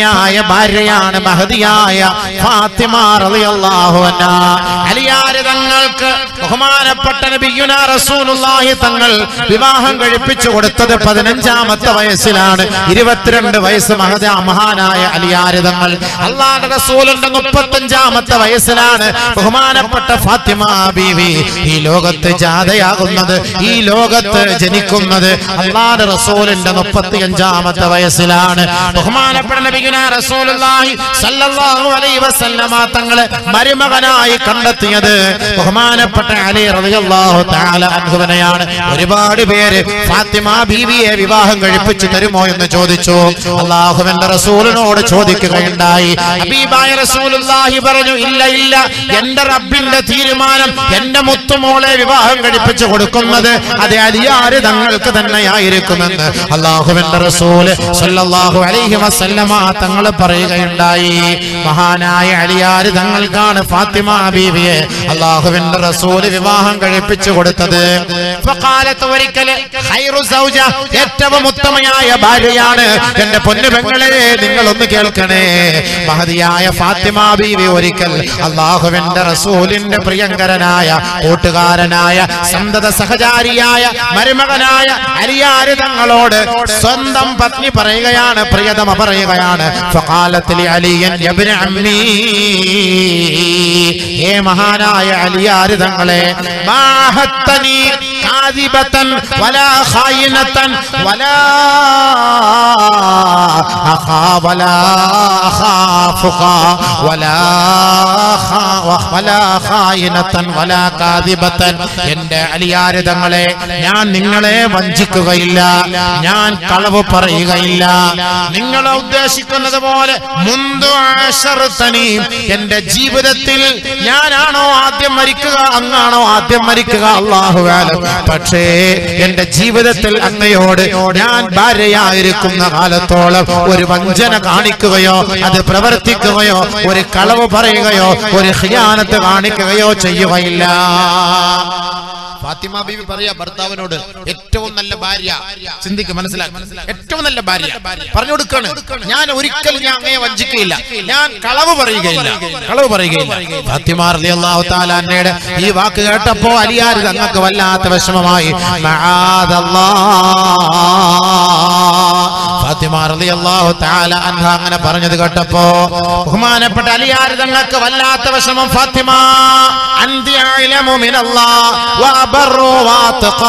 A: ഭാര്യയാണ് മഹതിയായ ഫാത്തിമ റളിയല്ലാഹു അൻഹ അലിയാര് തങ്ങൾക്ക് ബഹുമാനപ്പെട്ട നബിയുന റസൂലുള്ളാഹി തങ്ങൾ വിവാഹം കഴിപ്പിച്ചു കൊടുത്തത് പതിനഞ്ചാമത്തെ വയസ്സിലാണ് ഇരുപത്തിരണ്ട് വയസ്സ് മഹദ മഹാനായ അലിയാര് തങ്ങൾ അള്ളാഹുന്റെ റസൂലിന്റെ മുപ്പത്തഞ്ചാമത്തെ വയസ്സിലാണ് ബഹുമാനപ്പെട്ട ഫാത്തിമ ബീവി ഈ ലോകത്ത് ജാതയാകുന്നത് ഈ ലോകത്ത് ജനിക്കുന്നത് അള്ളാഹുന്റെ റസൂലിന്റെ മുപ്പത്തിയഞ്ചാമത്തെ വയസ്സിലാണ് ബഹുമാനപ്പെട്ട നബിയുന റസൂലുള്ളാഹി സല്ലല്ലാഹു അലൈഹി വസല്ലമ തങ്ങളെ മരുമകനായി കണ്ടെത്തിയത് ബഹുമാനപ്പെട്ട അലി റളിയല്ലാഹു തആല അൻഹുവിനെയാണ് ഒരുപാട് പേര് ഫാത്തിമ ബീവിയെ വിവാഹം കഴിപ്പിച്ചു തരുമോ എന്ന് ചോദിച്ചു അള്ളാഹുവിന്റെ റസൂലിനോട് ചോദിക്കുകയുണ്ടായി ഹബീബായ റസൂലുള്ളാഹി പറഞ്ഞു ഇല്ല ഇല്ല എന്റെ റബ്ബിന്റെ തീരുമാനം എന്റെ മുത്തുമോളെ വിവാഹം കഴിപ്പിച്ചു കൊടുക്കുന്നത് അത് അലിയാര് തങ്ങൾക്ക് തന്നെയായിരിക്കുമെന്ന് അള്ളാഹുവിന്റെ റസൂല് സല്ലല്ലാഹു അലൈഹി വസല്ലമ തങ്ങൾ പറയുകയുണ്ടായി മഹാനായ അലിയാര് തങ്ങൾക്കാണ് ഫാത്തിമ ബീവിയെ അള്ളാഹുവിന്റെ റസൂല് വിവാഹം കഴിപ്പിച്ചു കൊടുത്തത് ഫഖാലത്ത് ഒരിക്കല് ഖൈറു സൗജ ഏറ്റവും ഉത്തമയായ ഭാര്യയാണ് എന്റെ പൊന്നു പെങ്ങളെ നിങ്ങൾ ഒന്ന് കേൾക്കണേ മഹതിയായ ഫാത്തിമ ബീവി ഒരിക്കൽ അള്ളാഹുവിന്റെ റസൂലിന്റെ പ്രിയങ്കരനായ കൂട്ടുകാരനായ സന്തത സഹചാരിയായ മരുമകനായ അലിയാര് തങ്ങളോട് സ്വന്തം പത്നി പറയുകയാണ് പ്രിയതമ പറയുകയാണ് ഫഖാലത്തിൽ അലിയൻ യബ്ന അമ്മീ ഏ മഹാനായ അലിയാര് തങ്ങളെ മാഹത്തനി കാദിബത്തൻ വലാ ഖായിനത്തൻ വലാ അഖാ വലാ അഖാഫുക വലാ ഖാ- വലാ ഖായിനത്തൻ വലാ കാദിബത്തൻ എന്റെ അലിയാര് തങ്ങളെ ഞാൻ നിങ്ങളെ വഞ്ചിക്കുകയില്ല ഞാൻ കളവ് പറയുകയില്ല നിങ്ങളെ ഉദ്ദേശിക്കുന്നത് പോലെ മുന്തു ആശർത്തനി എന്റെ ജീവിതത്തിൽ ഞാനാണോ ആദ്യം മരിക്കുക അങ്ങാണോ ആദ്യം മരിക്കുക അള്ളാഹുവാലും പക്ഷേ എന്റെ ജീവിതത്തിൽ അങ്ങയോട് ഞാൻ ഭാര്യയായിരിക്കുന്ന കാലത്തോളം ഒരു വഞ്ചന കാണിക്കുകയോ അത് പ്രവർത്തിക്കുകയോ ഒരു കളവ് പറയുകയോ ഒരു ഖിയാനത്ത് കാണിക്കുകയോ ചെയ്യുകയില്ല ഫാത്തിമ ബീവി പറയാ ഭർത്താവിനോട് ഏറ്റവും നല്ല ഭാര്യ ചിന്തിക്ക് മനസ്സിലാക്കി ഏറ്റവും നല്ല ഭാര്യ പറഞ്ഞു കൊടുക്കാണ് ഞാൻ ഒരിക്കലും ഞാൻ അങ്ങയെ വഞ്ചിക്കുകയില്ല ഞാൻ കളവ് പറയുകയില്ല കളവ് പറയുകയില്ല ഫാത്തിമ റളിയല്ലാഹു തആല അന്നയുടെ ഈ വാക്ക് കേട്ടപ്പോ അലിയാർ തങ്ങൾക്ക് വല്ലാത്ത വിഷമമായി മആദല്ലാഹ് ഫാത്തിമ റളിയല്ലാഹു തആല അൻഹ അങ്ങനെ പറഞ്ഞത് കേട്ടപ്പോ ബഹുമാനപ്പെട്ട അലിയാർ തങ്ങൾക്ക് വല്ലാത്ത വിഷമം ഫാത്തിമ അന്തി അഅലമു മിനല്ലാഹ് വഅബറു വഅത്ഖാ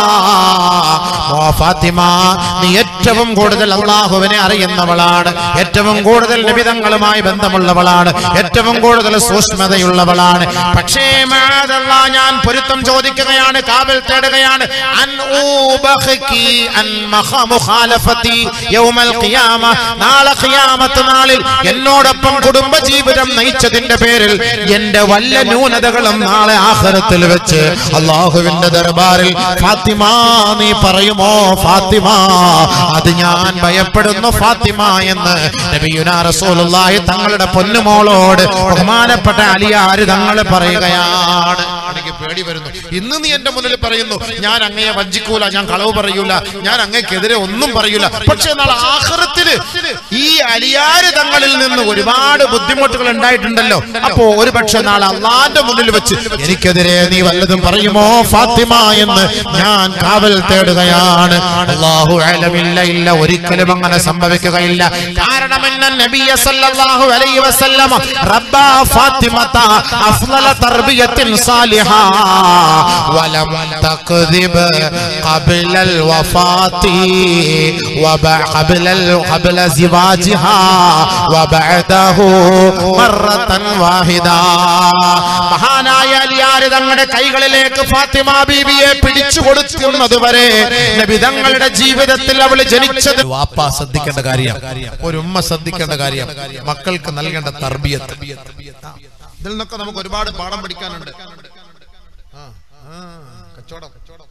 A: ഓ ഫാത്തിമ നീ ഏറ്റവും കൂടുതൽ അള്ളാഹുവിനെ അറിയുന്നവളാണ് ഏറ്റവും കൂടുതൽ നിബിതങ്ങളുമായി ബന്ധമുള്ളവളാണ് ഏറ്റവും കൂടുതൽ സൂക്ഷ്മതയുള്ളവളാണ് പക്ഷേ മാദല്ലാ ഞാൻ പൊരുത്തം ചോദിക്കുകയാണ് കാവൽ തേടുകയാണ് അൻ ഊബഖിക്കി അൻ മഖ മുഖാലഫതി യൗമൽ ഖിയാമ നാളെ ഖിയാമത്ത് നാളിൽ എന്നോടൊപ്പം കുടുംബ ജീവിതം നയിച്ചതിന്റെ പേരിൽ എന്റെ വല്ല ന്യൂനതകളും നാളെ ആഖിറത്തിൽ വെച്ച് അള്ളാഹുവിന്റെ ദർബാറിൽ ഫാത്തിമ നീ പറയുമോ ഫാത്തിമ അത് ഞാൻ ഭയപ്പെടുന്നു ഫാത്തിമ എന്ന് നബിയുനാ റസൂലുള്ളാഹി തങ്ങളുടെ പൊന്നുമോളോട് ബഹുമാനപ്പെട്ട അലിയാര് തങ്ങൾ പറയുകയാണ് എനിക്ക് പേടി വരുന്നു ഇന്ന് നീ എന്റെ മുന്നിൽ പറയുന്നു ഞാൻ അങ്ങയെ വഞ്ചിക്കൂല ഞാൻ കളവ് പറയൂല ഞാൻ അങ്ങയ്ക്കെതിരെ ഒന്നും പറയൂല പക്ഷെ നാളെ ആഖിറത്തില് ഈ അലിയാര് തങ്ങളിൽ നിന്ന് ഒരുപാട് ബുദ്ധിമുട്ടുകൾ ഉണ്ടായിട്ടുണ്ടല്ലോ അപ്പോ ഒരു പക്ഷെ നാളെ അള്ളാന്റെ മുന്നിൽ വെച്ച് എനിക്കെതിരെ നീ വല്ലതും പറയുമോ ഫാത്തിമ എന്ന് ഞാൻ കാവൽ തേടുകയാണ് അള്ളാഹു അലമില്ല ഇല്ല ഒരിക്കലും അങ്ങനെ സംഭവിക്കുകയില്ല കാരണം ഇന്ന നബിയ സല്ലല്ലാഹു അലൈഹി വസല്ലമ റബ്ബ ഫാത്തിമത അഫ്ളല തർബിയത്തിൻ സാലിഹ വലം തക്ദിബ് قبل الوفاة وقبل قبل زواجها وبعده مرة واحدة മഹാനായ അലിയാര് തങ്ങളുടെ കൈകളിലേക്ക് ഫാത്തിമ ബീവിയെ പിടിച്ചു കൊടുക്കുന്നത് വരെ നബി തങ്ങളുടെ ജീവിതത്തിൽ അവൾ ജനിച്ചത് വാപ്പ ശ്രദ്ധിക്കേണ്ട കാര്യം ഒരു ഉമ്മ ശ്രദ്ധിക്കേണ്ട കാര്യം മക്കൾക്ക് നൽകേണ്ട തർബിയത്ത് ഇതിൽ നിന്നൊക്കെ നമുക്ക് ഒരുപാട് പാഠം പഠിക്കാനുണ്ട് ആ, ആ, കച്ചവടം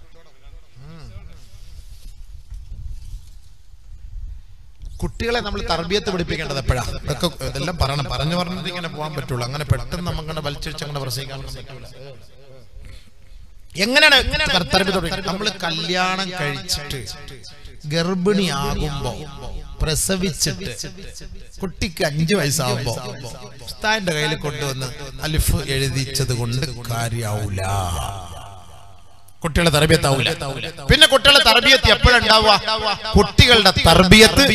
A: കുട്ടികളെ നമ്മൾ തർബിയത്ത് പഠിപ്പിക്കേണ്ടത് എപ്പോഴാ ഇതൊക്കെ ഇതെല്ലാം പറയണം പറഞ്ഞു പറഞ്ഞിട്ട് ഇങ്ങനെ പോകാൻ പറ്റുള്ളൂ അങ്ങനെ പെട്ടെന്ന് നമുക്കങ്ങനെ വലിച്ചിടിച്ച് അങ്ങനെ പ്രസംഗിക്കാനൊന്നും പറ്റൂല എങ്ങനെയാണ് തർബിയത്ത് നമ്മൾ കല്യാണം കഴിച്ചിട്ട് ഗർഭിണിയാകുമ്പോ പ്രസവിച്ചിട്ട് കുട്ടിക്ക് അഞ്ചു വയസ്സാവുമ്പോ ഉസ്താദിന്റെ കയ്യിൽ കൊണ്ടുവന്ന് അലിഫ് എഴുതിച്ചത് കൊണ്ട് കാര്യാവൂല കുട്ടികളെ തർബിയത്താവൂല പിന്നെ കുട്ടികളെ തർബിയത്ത് എപ്പോഴുണ്ടാവുക കുട്ടികളുടെ തർബിയത്ത്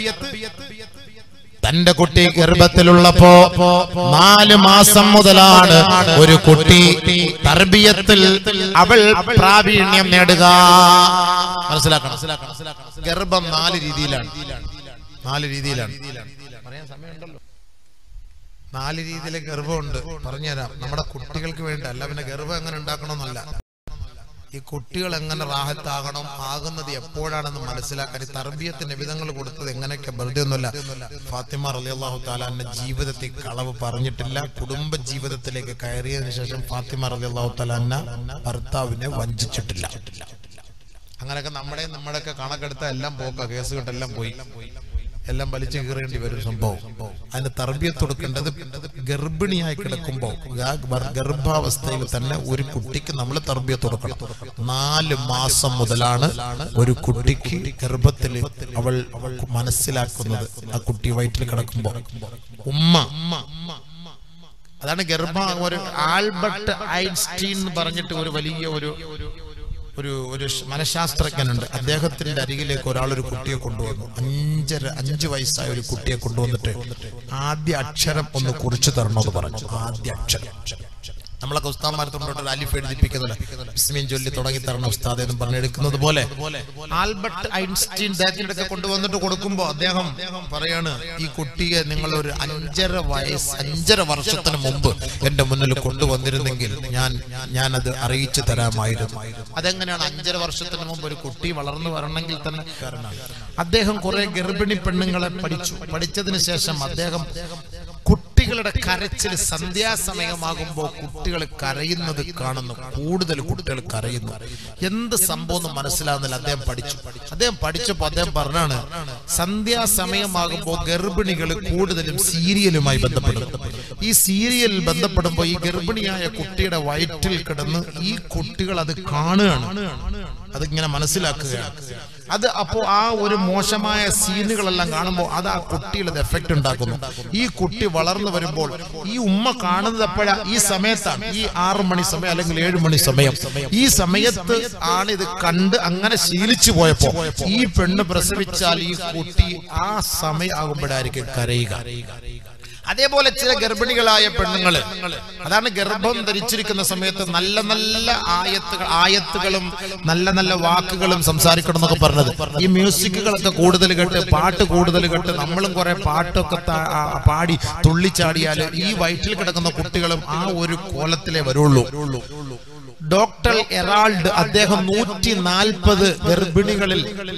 A: തന്റെ കുട്ടി ഗർഭത്തിലുള്ളപ്പോ നാല് മാസം മുതലാണ് ഒരു കുട്ടി തർബിയത്തിൽ അവൾ പ്രാവീണ്യം നേടുക മനസ്സിലാക്കണം ഗർഭം നാല് രീതിയിലാണ് നാല് രീതിയിലാണ് പറയാൻ സമയമുണ്ടല്ലോ നാല് രീതിയിലെ ഗർഭമുണ്ട് പറഞ്ഞുതരാം നമ്മുടെ കുട്ടികൾക്ക് വേണ്ടി അല്ല പിന്നെ ഗർഭം എങ്ങനെ ഉണ്ടാക്കണമെന്നല്ല ഈ കുട്ടികൾ എങ്ങനെ റാഹത്താകണം ആകുന്നത് എപ്പോഴാണെന്ന് മനസ്സിലാക്കാൻ ഈ തർബീയത്തിന്റെ വിധങ്ങൾ കൊടുത്തത് എങ്ങനെയൊക്കെ വെറുതെ ഒന്നുമില്ല ഫാത്തിമ റലി അള്ളാഹു താലാന്റെ ജീവിതത്തിൽ കളവ് പറഞ്ഞിട്ടില്ല കുടുംബ ജീവിതത്തിലേക്ക് കയറിയതിനു ശേഷം ഫാത്തിമ റലി അള്ളാഹു താലാന്ന ഭർത്താവിനെ വഞ്ചിച്ചിട്ടില്ല അങ്ങനെയൊക്കെ നമ്മുടെ നമ്മുടെയൊക്കെ കണക്കെടുത്ത എല്ലാം പോക്ക കേസ് കെട്ടെല്ലാം പോയി എല്ലാം വലിച്ചു കീറേണ്ടി വരും സംഭവം അതിന് തർബിയത്ത് കൊടുക്കേണ്ടത് ഗർഭിണിയായി കിടക്കുമ്പോൾ ഗർഭാവസ്ഥയിൽ തന്നെ ഒരു കുട്ടിക്ക് നമ്മൾ തർബിയത്ത് കൊടുക്കണം നാല് മാസം മുതലാണ് ഒരു കുട്ടിക്ക് ഗർഭത്തിൽ അവൾ മനസ്സിലാക്കുന്നത് ആ കുട്ടി വയറ്റിൽ കിടക്കുമ്പോൾ ഉമ്മ അതാണ് ഗർഭ ഒരു ആൽബർട്ട് ഐൻസ്റ്റീൻ എന്ന് പറഞ്ഞിട്ട് ഒരു വലിയ ഒരു ഒരു ഒരു ഷ് മനഃശാസ്ത്രജ്ഞനുണ്ട് അദ്ദേഹത്തിന്റെ അരികിലേക്ക് ഒരാൾ ഒരു കുട്ടിയെ കൊണ്ടുവന്നു അഞ്ചര അഞ്ചു വയസ്സായ ഒരു കുട്ടിയെ കൊണ്ടുവന്നിട്ട് ആദ്യ അക്ഷരം ഒന്ന് കുറിച്ചു തരണമെന്ന് പറഞ്ഞു ആദ്യ അക്ഷരം നമ്മളൊക്കെ ഉസ്താദ്മാരെ തൊണ്ടോട്ട് അലിഫ് എഴുതിപ്പിക്കുന്നില്ല ഇസ്മീൻ ചൊല്ലി തുടങ്ങി തരണം ഉസ്താദ് എന്ന് പറഞ്ഞെടുക്കുന്നത് പോലെ ആൽബർട്ട് ഐൻസ്റ്റീൻ അദ്ദേഹത്തിന്റെ ഒക്കെ കൊണ്ടുവന്നിട്ട് കൊടുക്കുമ്പോ അദ്ദേഹം പറയാണ് ഈ കുട്ടിയെ നിങ്ങൾ ഒരു അഞ്ചര വയസ്സ് അഞ്ചര വർഷത്തിന് മുമ്പ് എന്റെ മുന്നിൽ കൊണ്ടുവന്നിരുന്നെങ്കിൽ ഞാൻ ഞാനത് അറിയിച്ചു തരാമായിരുന്നു അതെങ്ങനെയാണ് അഞ്ചര വർഷത്തിന് മുമ്പ് ഒരു കുട്ടി വളർന്നു വരണമെങ്കിൽ തന്നെ അദ്ദേഹം കുറെ ഗർഭിണി പെണ്ണുങ്ങളെ പഠിച്ചു പഠിച്ചതിന് ശേഷം അദ്ദേഹം കുട്ടികളുടെ കരച്ചിൽ സന്ധ്യാസമയമാകുമ്പോൾ കുട്ടികൾ കരയുന്നത് കാണുന്നു കൂടുതൽ കുട്ടികൾ കരയുന്നു എന്ത് സംഭവം എന്ന് മനസ്സിലാവുന്നില്ല അദ്ദേഹം പഠിച്ചു അദ്ദേഹം പഠിച്ചപ്പോൾ അദ്ദേഹം പറഞ്ഞാണ് സന്ധ്യാസമയമാകുമ്പോൾ ഗർഭിണികൾ കൂടുതലും സീരിയലുമായി ബന്ധപ്പെടുന്നു ഈ സീരിയൽ ബന്ധപ്പെടുമ്പോൾ ഈ ഗർഭിണിയായ കുട്ടിയുടെ വയറ്റിൽ കിടന്ന് ഈ കുട്ടികൾ അത് കാണുകയാണ് അതിങ്ങനെ മനസ്സിലാക്കുകയാണ് അത് അപ്പോ ആ ഒരു മോശമായ സീനുകളെല്ലാം കാണുമ്പോൾ അത് ആ കുട്ടിയുടെ എഫക്റ്റ് ഉണ്ടാക്കുന്നു ഈ കുട്ടി വളർന്നു വരുമ്പോൾ ഈ ഉമ്മ കാണുന്നത് എപ്പോഴാ ഈ സമയത്താണ് ഈ ആറു മണി സമയം അല്ലെങ്കിൽ ഏഴു മണി സമയം ഈ സമയത്ത് ആണ് ഇത് കണ്ട് അങ്ങനെ ശീലിച്ചു പോയപ്പോ ഈ പെണ്ണ് പ്രസവിച്ചാൽ ഈ കുട്ടി ആ സമയമാകുമ്പോഴായിരിക്കും കരയുക അതേപോലെ ചില ഗർഭിണികളായ പെണ്ണുങ്ങള് അതാണ് ഗർഭം ധരിച്ചിരിക്കുന്ന സമയത്ത് നല്ല നല്ല ആയത്തുകൾ ആയത്തുകളും നല്ല നല്ല വാക്കുകളും സംസാരിക്കണം എന്നൊക്കെ പറഞ്ഞത് ഈ മ്യൂസിക്കുകളൊക്കെ കൂടുതൽ കേട്ട് പാട്ട് കൂടുതൽ കേട്ട് നമ്മളും കുറെ പാട്ടൊക്കെ ത- ആ, പാടി തുള്ളിച്ചാടിയാല് ഈ വയറ്റിൽ കിടക്കുന്ന കുട്ടികളും ആ ഒരു കോലത്തിലേ വരുള്ളൂ ഡോക്ടർ എറാൾഡ് അദ്ദേഹം നൂറ്റി നാൽപ്പത് ഗർഭിണികളിൽ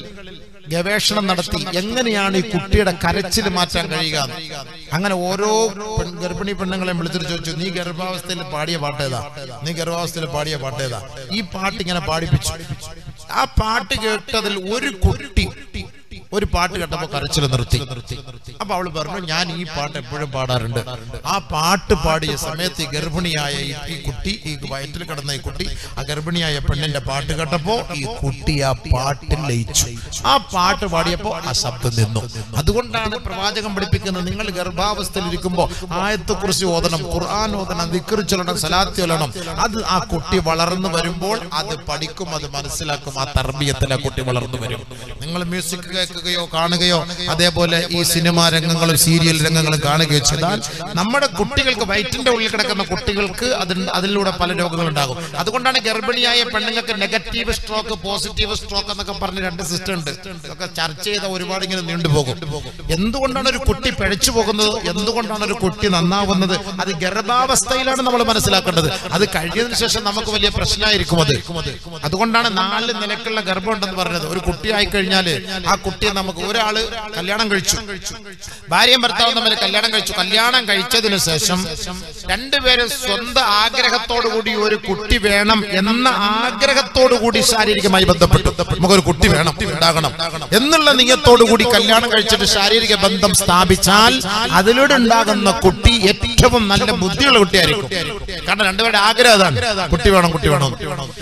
A: ഗവേഷണം നടത്തി എങ്ങനെയാണ് ഈ കുട്ടിയുടെ കരച്ചിൽ മാറ്റാൻ കഴിയുക എന്ന്. അങ്ങനെ ഓരോ പെൺ- ഗർഭിണി പെണ്ണുങ്ങളെ വിളിച്ചിട്ട് ചോദിച്ചു നീ ഗർഭാവസ്ഥയിൽ പാടിയ പാട്ടേതാ നീ ഗർഭാവസ്ഥയിൽ പാടിയ പാട്ടേതാ ഈ പാട്ട് ഇങ്ങനെ പാടിപ്പിച്ചു ആ പാട്ട് കേട്ടതിൽ ഒരു കുട്ടി ഒരു പാട്ട് കേട്ടപ്പോ കരച്ചിൽ നിർത്തി അപ്പൊ അവള് പറഞ്ഞു ഞാൻ ഈ പാട്ട് എപ്പോഴും പാടാറുണ്ട് ആ പാട്ട് പാടിയ സമയത്ത് ഈ ഗർഭിണിയായ ഈ- ഈ കുട്ടി ഈ വയറ്റിൽ കിടന്ന ഈ കുട്ടി ആ ഗർഭിണിയായ പെണ്ണിന്റെ പാട്ട് കേട്ടപ്പോ ഈ കുട്ടി ആ പാട്ടിൽ ലയിച്ചു ആ പാട്ട് പാടിയപ്പോ ആ ശബ്ദം നിന്നു അതുകൊണ്ടാണ് പ്രവാചകൻ പഠിപ്പിക്കുന്നത് നിങ്ങൾ ഗർഭാവസ്ഥയിൽ ഇരിക്കുമ്പോ ആയത്തെ കുറിച്ച് ഓതണം ഖുർആൻ ഓതണം ദിക്കർ ചൊല്ലണം സലാത്തി ചൊല്ലണം അത് ആ കുട്ടി വളർന്നു വരുമ്പോൾ അത് പഠിക്കും അത് മനസ്സിലാക്കും ആ തർബീയത്തിൽ ആ കുട്ടി വളർന്നു വരും നിങ്ങൾ മ്യൂസിക് കേൾക്കുകയോ കാണുകയോ അതേപോലെ ഈ സിനിമാ രംഗങ്ങളും സീരിയൽ രംഗങ്ങളും കാണുകയോ ചെയ്താൽ നമ്മുടെ കുട്ടികൾക്ക് വയറ്റിന്റെ ഉള്ളിൽ കിടക്കുന്ന കുട്ടികൾക്ക് അതിൽ അതിലൂടെ പല രോഗങ്ങൾ ഉണ്ടാകും അതുകൊണ്ടാണ് ഗർഭിണിയായ പെണ്ണുങ്ങൾക്ക് നെഗറ്റീവ് സ്ട്രോക്ക് പോസിറ്റീവ് സ്ട്രോക്ക് എന്നൊക്കെ പറഞ്ഞ് രണ്ട് സിസ്റ്റം ഉണ്ട് ഇതൊക്കെ ചർച്ച ചെയ്ത ഒരുപാട് ഇങ്ങനെ നീണ്ടുപോകും എന്തുകൊണ്ടാണ് ഒരു കുട്ടി പിഴച്ചു പോകുന്നത് എന്തുകൊണ്ടാണ് ഒരു കുട്ടി നന്നാവുന്നത് അത് ഗർഭാവസ്ഥയിലാണ് നമ്മൾ മനസ്സിലാക്കേണ്ടത് അത് കഴിഞ്ഞതിന് ശേഷം നമുക്ക് വലിയ പ്രശ്നമായിരിക്കും അത് അതുകൊണ്ടാണ് നാല് നിലക്കുള്ള ഗർഭം ഉണ്ടെന്ന് പറഞ്ഞത് ഒരു കുട്ടിയായി കഴിഞ്ഞാൽ ആ കുട്ടിയെ നമുക്ക് ഒരാള് കല്യാണം കഴിച്ചു ഭാര്യയും ഭർത്താവും തമ്മിൽ കല്യാണം കഴിച്ചു കല്യാണം കഴിച്ചതിന് ശേഷം രണ്ടുപേരും സ്വന്തം ആഗ്രഹത്തോടു കൂടി ഒരു കുട്ടി വേണം എന്ന ആഗ്രഹത്തോടു കൂടി ശാരീരികമായി ബന്ധപ്പെട്ടു നമുക്കൊരു കുട്ടി വേണം ഉണ്ടാകണം എന്നുള്ള നിയത്തോടു കൂടി കല്യാണം കഴിച്ചിട്ട് ശാരീരിക ബന്ധം സ്ഥാപിച്ചാൽ അതിലൂടെ ഉണ്ടാകുന്ന കുട്ടി ഏറ്റവും നല്ല ബുദ്ധിയുള്ള കുട്ടിയായിരിക്കും കാരണം രണ്ടുപേരുടെ ആഗ്രഹം അതാണ് കുട്ടി വേണം കുട്ടി വേണം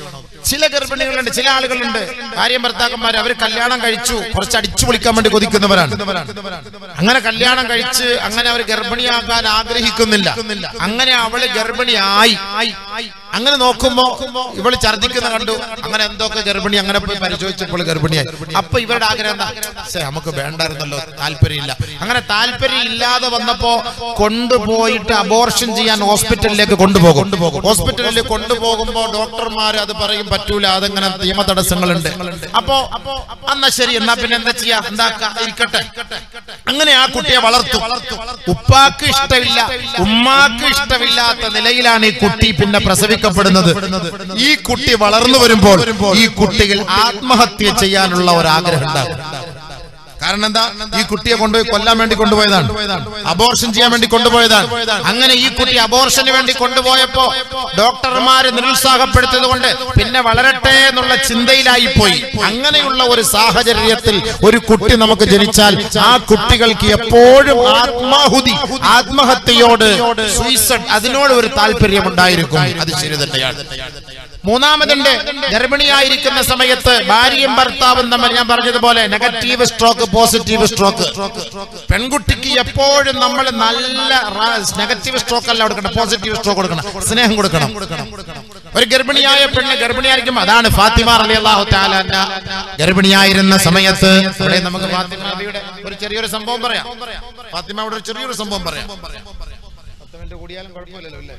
A: ചില ഗർഭിണികളുണ്ട് ചില ആളുകളുണ്ട് ഭാര്യയും ഭർത്താക്കന്മാർ അവർ കല്യാണം കഴിച്ചു കുറച്ച് അടിച്ചു പൊളിക്കാൻ വേണ്ടി കൊതിക്കുന്നവരാണ് അങ്ങനെ കല്യാണം കഴിച്ച് അങ്ങനെ അവർ ഗർഭിണിയാകാൻ ആഗ്രഹിക്കുന്നില്ല അങ്ങനെ അവള് ഗർഭിണിയായി അങ്ങനെ നോക്കുമ്പോ ഇവള് ഛർദിക്കുന്ന കണ്ടു അങ്ങനെ എന്തൊക്കെ ഗർഭിണി അങ്ങനെ പോയി പരിശോധിച്ചപ്പോൾ ഗർഭിണിയായി അപ്പൊ ഇവരുടെ ആഗ്രഹം എന്താ "ശ്ശെ, നമുക്ക് വേണ്ടായിരുന്നല്ലോ താല്പര്യമില്ല അങ്ങനെ താല്പര്യം ഇല്ലാതെ വന്നപ്പോ കൊണ്ടുപോയിട്ട് അബോർഷൻ ചെയ്യാൻ ഹോസ്പിറ്റലിലേക്ക് കൊണ്ടുപോകും ഹോസ്പിറ്റലിൽ കൊണ്ടുപോകുമ്പോ ഡോക്ടർമാർ അത് പറയും പറ്റൂല അതങ്ങനെ നിയമ തടസ്സങ്ങളുണ്ട് അപ്പോ എന്നാ ശരി എന്നാ പിന്നെ എന്താ ചെയ്യാ എന്താക്കാ ഇരിക്കട്ടെ അങ്ങനെ ആ കുട്ടിയെ വളർത്തു ഉപ്പാക്ക് ഇഷ്ടമില്ല ഉമ്മാക്ക് ഇഷ്ടമില്ലാത്ത നിലയിലാണ് ഈ കുട്ടി പിന്നെ പ്രസവിക്കപ്പെടുന്നത് ഈ കുട്ടി വളർന്നു വരുമ്പോൾ ഈ കുട്ടികൾ ആത്മഹത്യ ചെയ്യാനുള്ള ഒരു ആഗ്രഹം ഉണ്ടാകും കാരണം എന്താ ഈ കുട്ടിയെ കൊണ്ടുപോയി കൊല്ലാൻ വേണ്ടി കൊണ്ടുപോയതാണ് അബോർഷൻ ചെയ്യാൻ വേണ്ടി കൊണ്ടുപോയതാണ് അങ്ങനെ ഈ കുട്ടി അബോർഷന് വേണ്ടി കൊണ്ടുപോയപ്പോ ഡോക്ടർമാര് നിരുത്സാഹപ്പെടുത്തിയത് കൊണ്ട് പിന്നെ വളരട്ടെ എന്നുള്ള ചിന്തയിലായി പോയി അങ്ങനെയുള്ള ഒരു സാഹചര്യത്തിൽ ഒരു കുട്ടി നമുക്ക് ജനിച്ചാൽ ആ കുട്ടികൾക്ക് എപ്പോഴും ആത്മാഹുതി ആത്മഹത്യയോട് സൂയിസൈഡ് അതിനോട് ഒരു താല്പര്യം ഉണ്ടായിരിക്കും അത് ശരി തന്നെയാണ് മൂന്നാമതുണ്ട് ഗർഭിണിയായിരിക്കുന്ന സമയത്ത് ഭാര്യയും ഭർത്താവും തമ്മിൽ ഞാൻ പറഞ്ഞതുപോലെ നെഗറ്റീവ് സ്ട്രോക്ക് പോസിറ്റീവ് സ്ട്രോക്ക് പെൺകുട്ടിക്ക് എപ്പോഴും നമ്മൾ നല്ല നെഗറ്റീവ് സ്ട്രോക്ക് അല്ല കൊടുക്കണം പോസിറ്റീവ് സ്ട്രോക്ക് കൊടുക്കണം സ്നേഹം കൊടുക്കണം ഒരു ഗർഭിണിയായ പെണ്ണ് ഗർഭിണിയായിരിക്കും അതാണ് ഫാത്തിമ അലി അള്ളാഹു താലാന്ന ഗർഭിണിയായിരുന്ന സമയത്ത് ഇവിടെ നമുക്ക് ഫാത്തിമാബിയുടെ ഒരു ചെറിയൊരു സംഭവം പറയാം ഫാത്തിമയുടെ ഒരു ചെറിയൊരു സംഭവം പറയാം പത്ത് മിനിറ്റ് കൂടിയാലും കുഴപ്പമില്ലല്ലോ അല്ലേ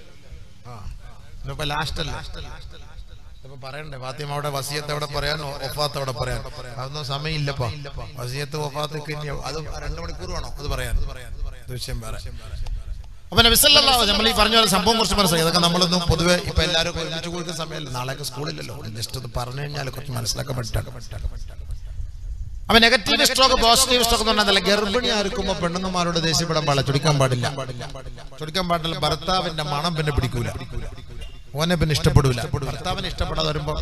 A: ഇന്നിപ്പോ ലാസ്റ്റ് അല്ല ഇപ്പൊ പറയണ്ടേ ഫാത്തിമ അവിടെ വസിയത്ത് അവിടെ പറയാൻ ഒഫാത്ത് അവിടെ പറയാൻ അതൊന്നും സമയമില്ലപ്പാ വസിയത്ത് ഒഫാത്ത് ഇനി അത് രണ്ടു മണിക്കൂർ വേണോ അത് പറയാൻ ഇത് വിഷയം വേറെ അപ്പൊ നബിസല്ലാ നമ്മൾ ഈ പറഞ്ഞ പോലെ സംഭവം കുറച്ച് മനസ്സിലാക്കി ഇതൊക്കെ നമ്മളൊന്നും പൊതുവെ ഇപ്പൊ എല്ലാവരും ഒരുമിച്ച് കൊടുക്കുന്ന സമയമല്ല നാളെയൊക്കെ സ്കൂളിലല്ലോ ജസ്റ്റ് ഒന്ന് പറഞ്ഞു കഴിഞ്ഞാൽ കുറച്ച് മനസ്സിലാക്കാൻ പറ്റാം അപ്പൊ നെഗറ്റീവ് സ്ട്രോക്ക് പോസിറ്റീവ് സ്ട്രോക്ക് എന്ന് പറഞ്ഞാൽ ഗർഭിണി ആയിരിക്കുമ്പോ പെണ്ണുങ്ങന്മാരോട് ദേഷ്യപ്പെടാൻ പാടില്ല ചുടിക്കാൻ പാടില്ല ചുടിക്കാൻ പാടില്ല ഭർത്താവിന്റെ മണം പിന്നെ പിടിക്കൂല ഓനെ പിന്നെ ഇഷ്ടപ്പെടൂല ഭർത്താവിനെ ഇഷ്ടപ്പെടാതെ വരുമ്പോ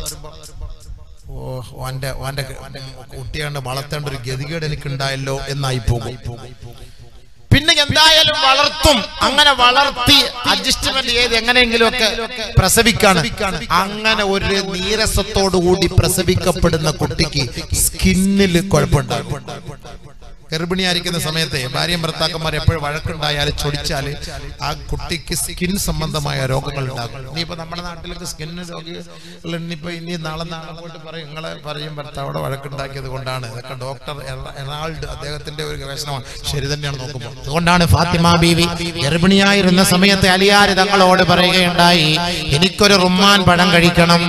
A: ഓ ഓന്റെ ഓന്റെ കുട്ടിയാണ്ട് വളർത്തേണ്ട ഒരു ഗതികേട് എനിക്ക് ഉണ്ടായല്ലോ എന്നായി പോകും പിന്നെ എന്തായാലും വളർത്തും അങ്ങനെ വളർത്തി അഡ്ജസ്റ്റ്മെന്റ് ചെയ്ത് എങ്ങനെയെങ്കിലും ഒക്കെ പ്രസവിക്കാണ് അങ്ങനെ ഒരു നീരസത്തോടു കൂടി പ്രസവിക്കപ്പെടുന്ന കുട്ടിക്ക് സ്കിന്നിൽ കുഴപ്പമുണ്ടാകും ഗർഭിണിയായിരിക്കുന്ന സമയത്തെ ഭാര്യയും ഭർത്താക്കന്മാർ എപ്പോഴും വഴക്കുണ്ടായാൽ ചൊടിച്ചാൽ ആ കുട്ടിക്ക് സ്കിൻ സംബന്ധമായ രോഗങ്ങൾ ഉണ്ടാകും ഇനിയിപ്പോ നമ്മുടെ നാട്ടിലൊക്കെ സ്കിന്ന് രോഗികൾ ഇനിയിപ്പോ ഇനി നാളെ നാളെ പോയിട്ട് പറയും നിങ്ങളെ ഭാര്യയും ഭർത്താവോടെ വഴക്കുണ്ടാക്കിയത് കൊണ്ടാണ് ഇതൊക്കെ ഡോക്ടർ എറാൾഡ് അദ്ദേഹത്തിന്റെ ഒരു ഗവേഷണമാണ് ശരി തന്നെയാണ് നോക്കുമ്പോൾ അതുകൊണ്ടാണ് ഫാത്തിമ ബീവി ഗർഭിണിയായിരുന്ന സമയത്ത് അലിയാര് തങ്ങളോട് പറയുകയുണ്ടായി എനിക്കൊരു റുമ്മാൻ പഴം കഴിക്കണം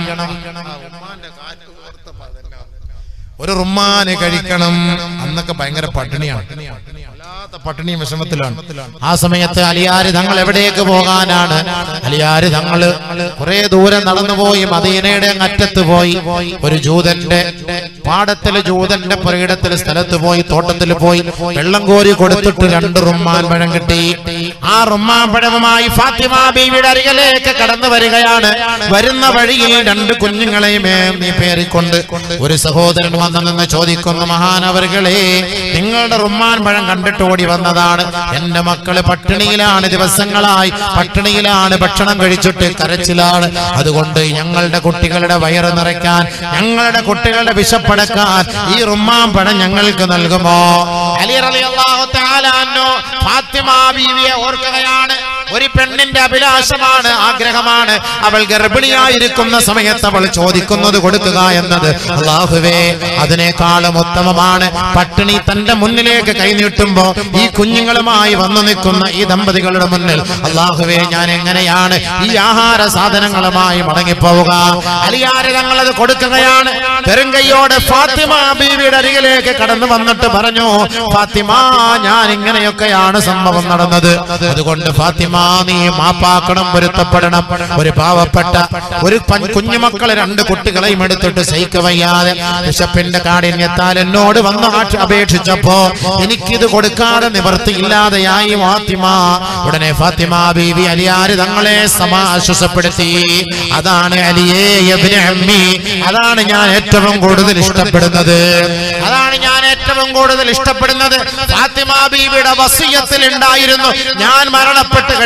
A: ഒരു റുമ്മാന് കഴിക്കണം അന്നൊക്കെ ഭയങ്കര പട്ടിണിയാണ് വല്ലാത്ത പട്ടിണിയും വിഷമത്തിലാണ് ആ സമയത്ത് അലിയാര് തങ്ങൾ എവിടേക്ക് പോകാനാണ് അലിയാര് തങ്ങള് കുറെ ദൂരം നടന്നുപോയി മദീനയുടെ അറ്റത്ത് പോയി ഒരു ജൂതന്റെ പാടത്തില് ജൂതന്റെ പുരയിടത്തില് സ്ഥലത്ത് പോയി തോട്ടത്തിൽ പോയി വെള്ളം കോരി കൊടുത്തിട്ട് രണ്ട് റുമ്മാൻ പഴം കിട്ടി ആ റുമ്മാൻ പഴവുമായി ഫാത്തിമ ബീവിയുടെ അരികിലേക്ക് കടന്നു വരികയാണ് വരുന്ന വഴിയിൽ രണ്ട് കുഞ്ഞുങ്ങളെയും നീ പേറിക്കൊണ്ട് ഒരു സഹോദരൻ വന്നു നിന്ന് ചോദിക്കുന്നു മഹാനവറുകളെ നിങ്ങളുടെ റുമ്മാൻ പഴം കണ്ടിട്ട് ഓടി വന്നതാണ് എന്റെ മക്കള് പട്ടിണിയിലാണ് ദിവസങ്ങളായി പട്ടിണിയിലാണ് ഭക്ഷണം കഴിച്ചിട്ട് കരച്ചിലാണ് അതുകൊണ്ട് ഞങ്ങളുടെ കുട്ടികളുടെ വയറ് നിറയ്ക്കാൻ ഞങ്ങളുടെ കുട്ടികളുടെ വിശപ്പടക്കാൻ ഈ റുമ്മാൻ പഴം ഞങ്ങൾക്ക് നൽകുമോ അലി റളിയല്ലാഹു തആല അൻഹു ഫാത്തിമ ബീവിയെ ഓർക്കുകയാണ് ഒരു പെണ്ണിന്റെ അഭിലാഷമാണ് ആഗ്രഹമാണ് അവൾ ഗർഭിണിയായിരിക്കുന്ന സമയത്ത് അവൾ ചോദിക്കുന്നത് കൊടുക്കുക എന്നത് അള്ളാഹുവേ അതിനേക്കാളും ഉത്തമമാണ് പട്ടിണി തന്റെ മുന്നിലേക്ക് കൈനീട്ടുമ്പോ ഈ കുഞ്ഞുങ്ങളുമായി വന്നു നിൽക്കുന്ന ഈ ദമ്പതികളുടെ മുന്നിൽ അള്ളാഹുവേ ഞാൻ എങ്ങനെയാണ് ഈ ആഹാര സാധനങ്ങളുമായി മടങ്ങിപ്പോവുക അലിയാര് തങ്ങളത് കൊടുക്കുകയാണ് പെരുങ്കയ്യോടെ ഫാത്തിമ ബീവിയുടെ അരികിലേക്ക് കടന്നു വന്നിട്ട് പറഞ്ഞു ഫാത്തിമ ഞാൻ ഇങ്ങനെയൊക്കെയാണ് സംഭവം നടന്നത് അതുകൊണ്ട് ഫാത്തിമ നീ മാപ്പാക്കണം പൊരുത്തപ്പെടണം ഒരു പാവപ്പെട്ട ഒരു പൻ- കുഞ്ഞുമക്കളെ രണ്ട് കുട്ടികളെയും എടുത്തിട്ട് സഹിക്കവയ്യാതെ ബിഷപ്പിന്റെ കാഠിന്യത്താൽ എന്നോട് വന്ന് ആക്ഷ- അപേക്ഷിച്ചപ്പോ എനിക്കിത് കൊടുക്കാതെ നിവർത്തിയില്ലാതെയായി ഫാത്തിമ ഉടനെ ഫാത്തിമ ബീവി അലിയാര് തങ്ങളെ സമാശ്വസപ്പെടുത്തി അതാണ് അലിയേ ഇബ്നു അമ്മി അതാണ് ഞാൻ ഏറ്റവും കൂടുതൽ ഇഷ്ടപ്പെടുന്നത് അതാണ് ഞാൻ ഏറ്റവും കൂടുതൽ ഇഷ്ടപ്പെടുന്നത് ഫാത്തിമ ബീവിയുടെ വസീയത്തിൽ ഉണ്ടായിരുന്നു ഞാൻ മരണപ്പെട്ട് കഴിഞ്ഞാൽ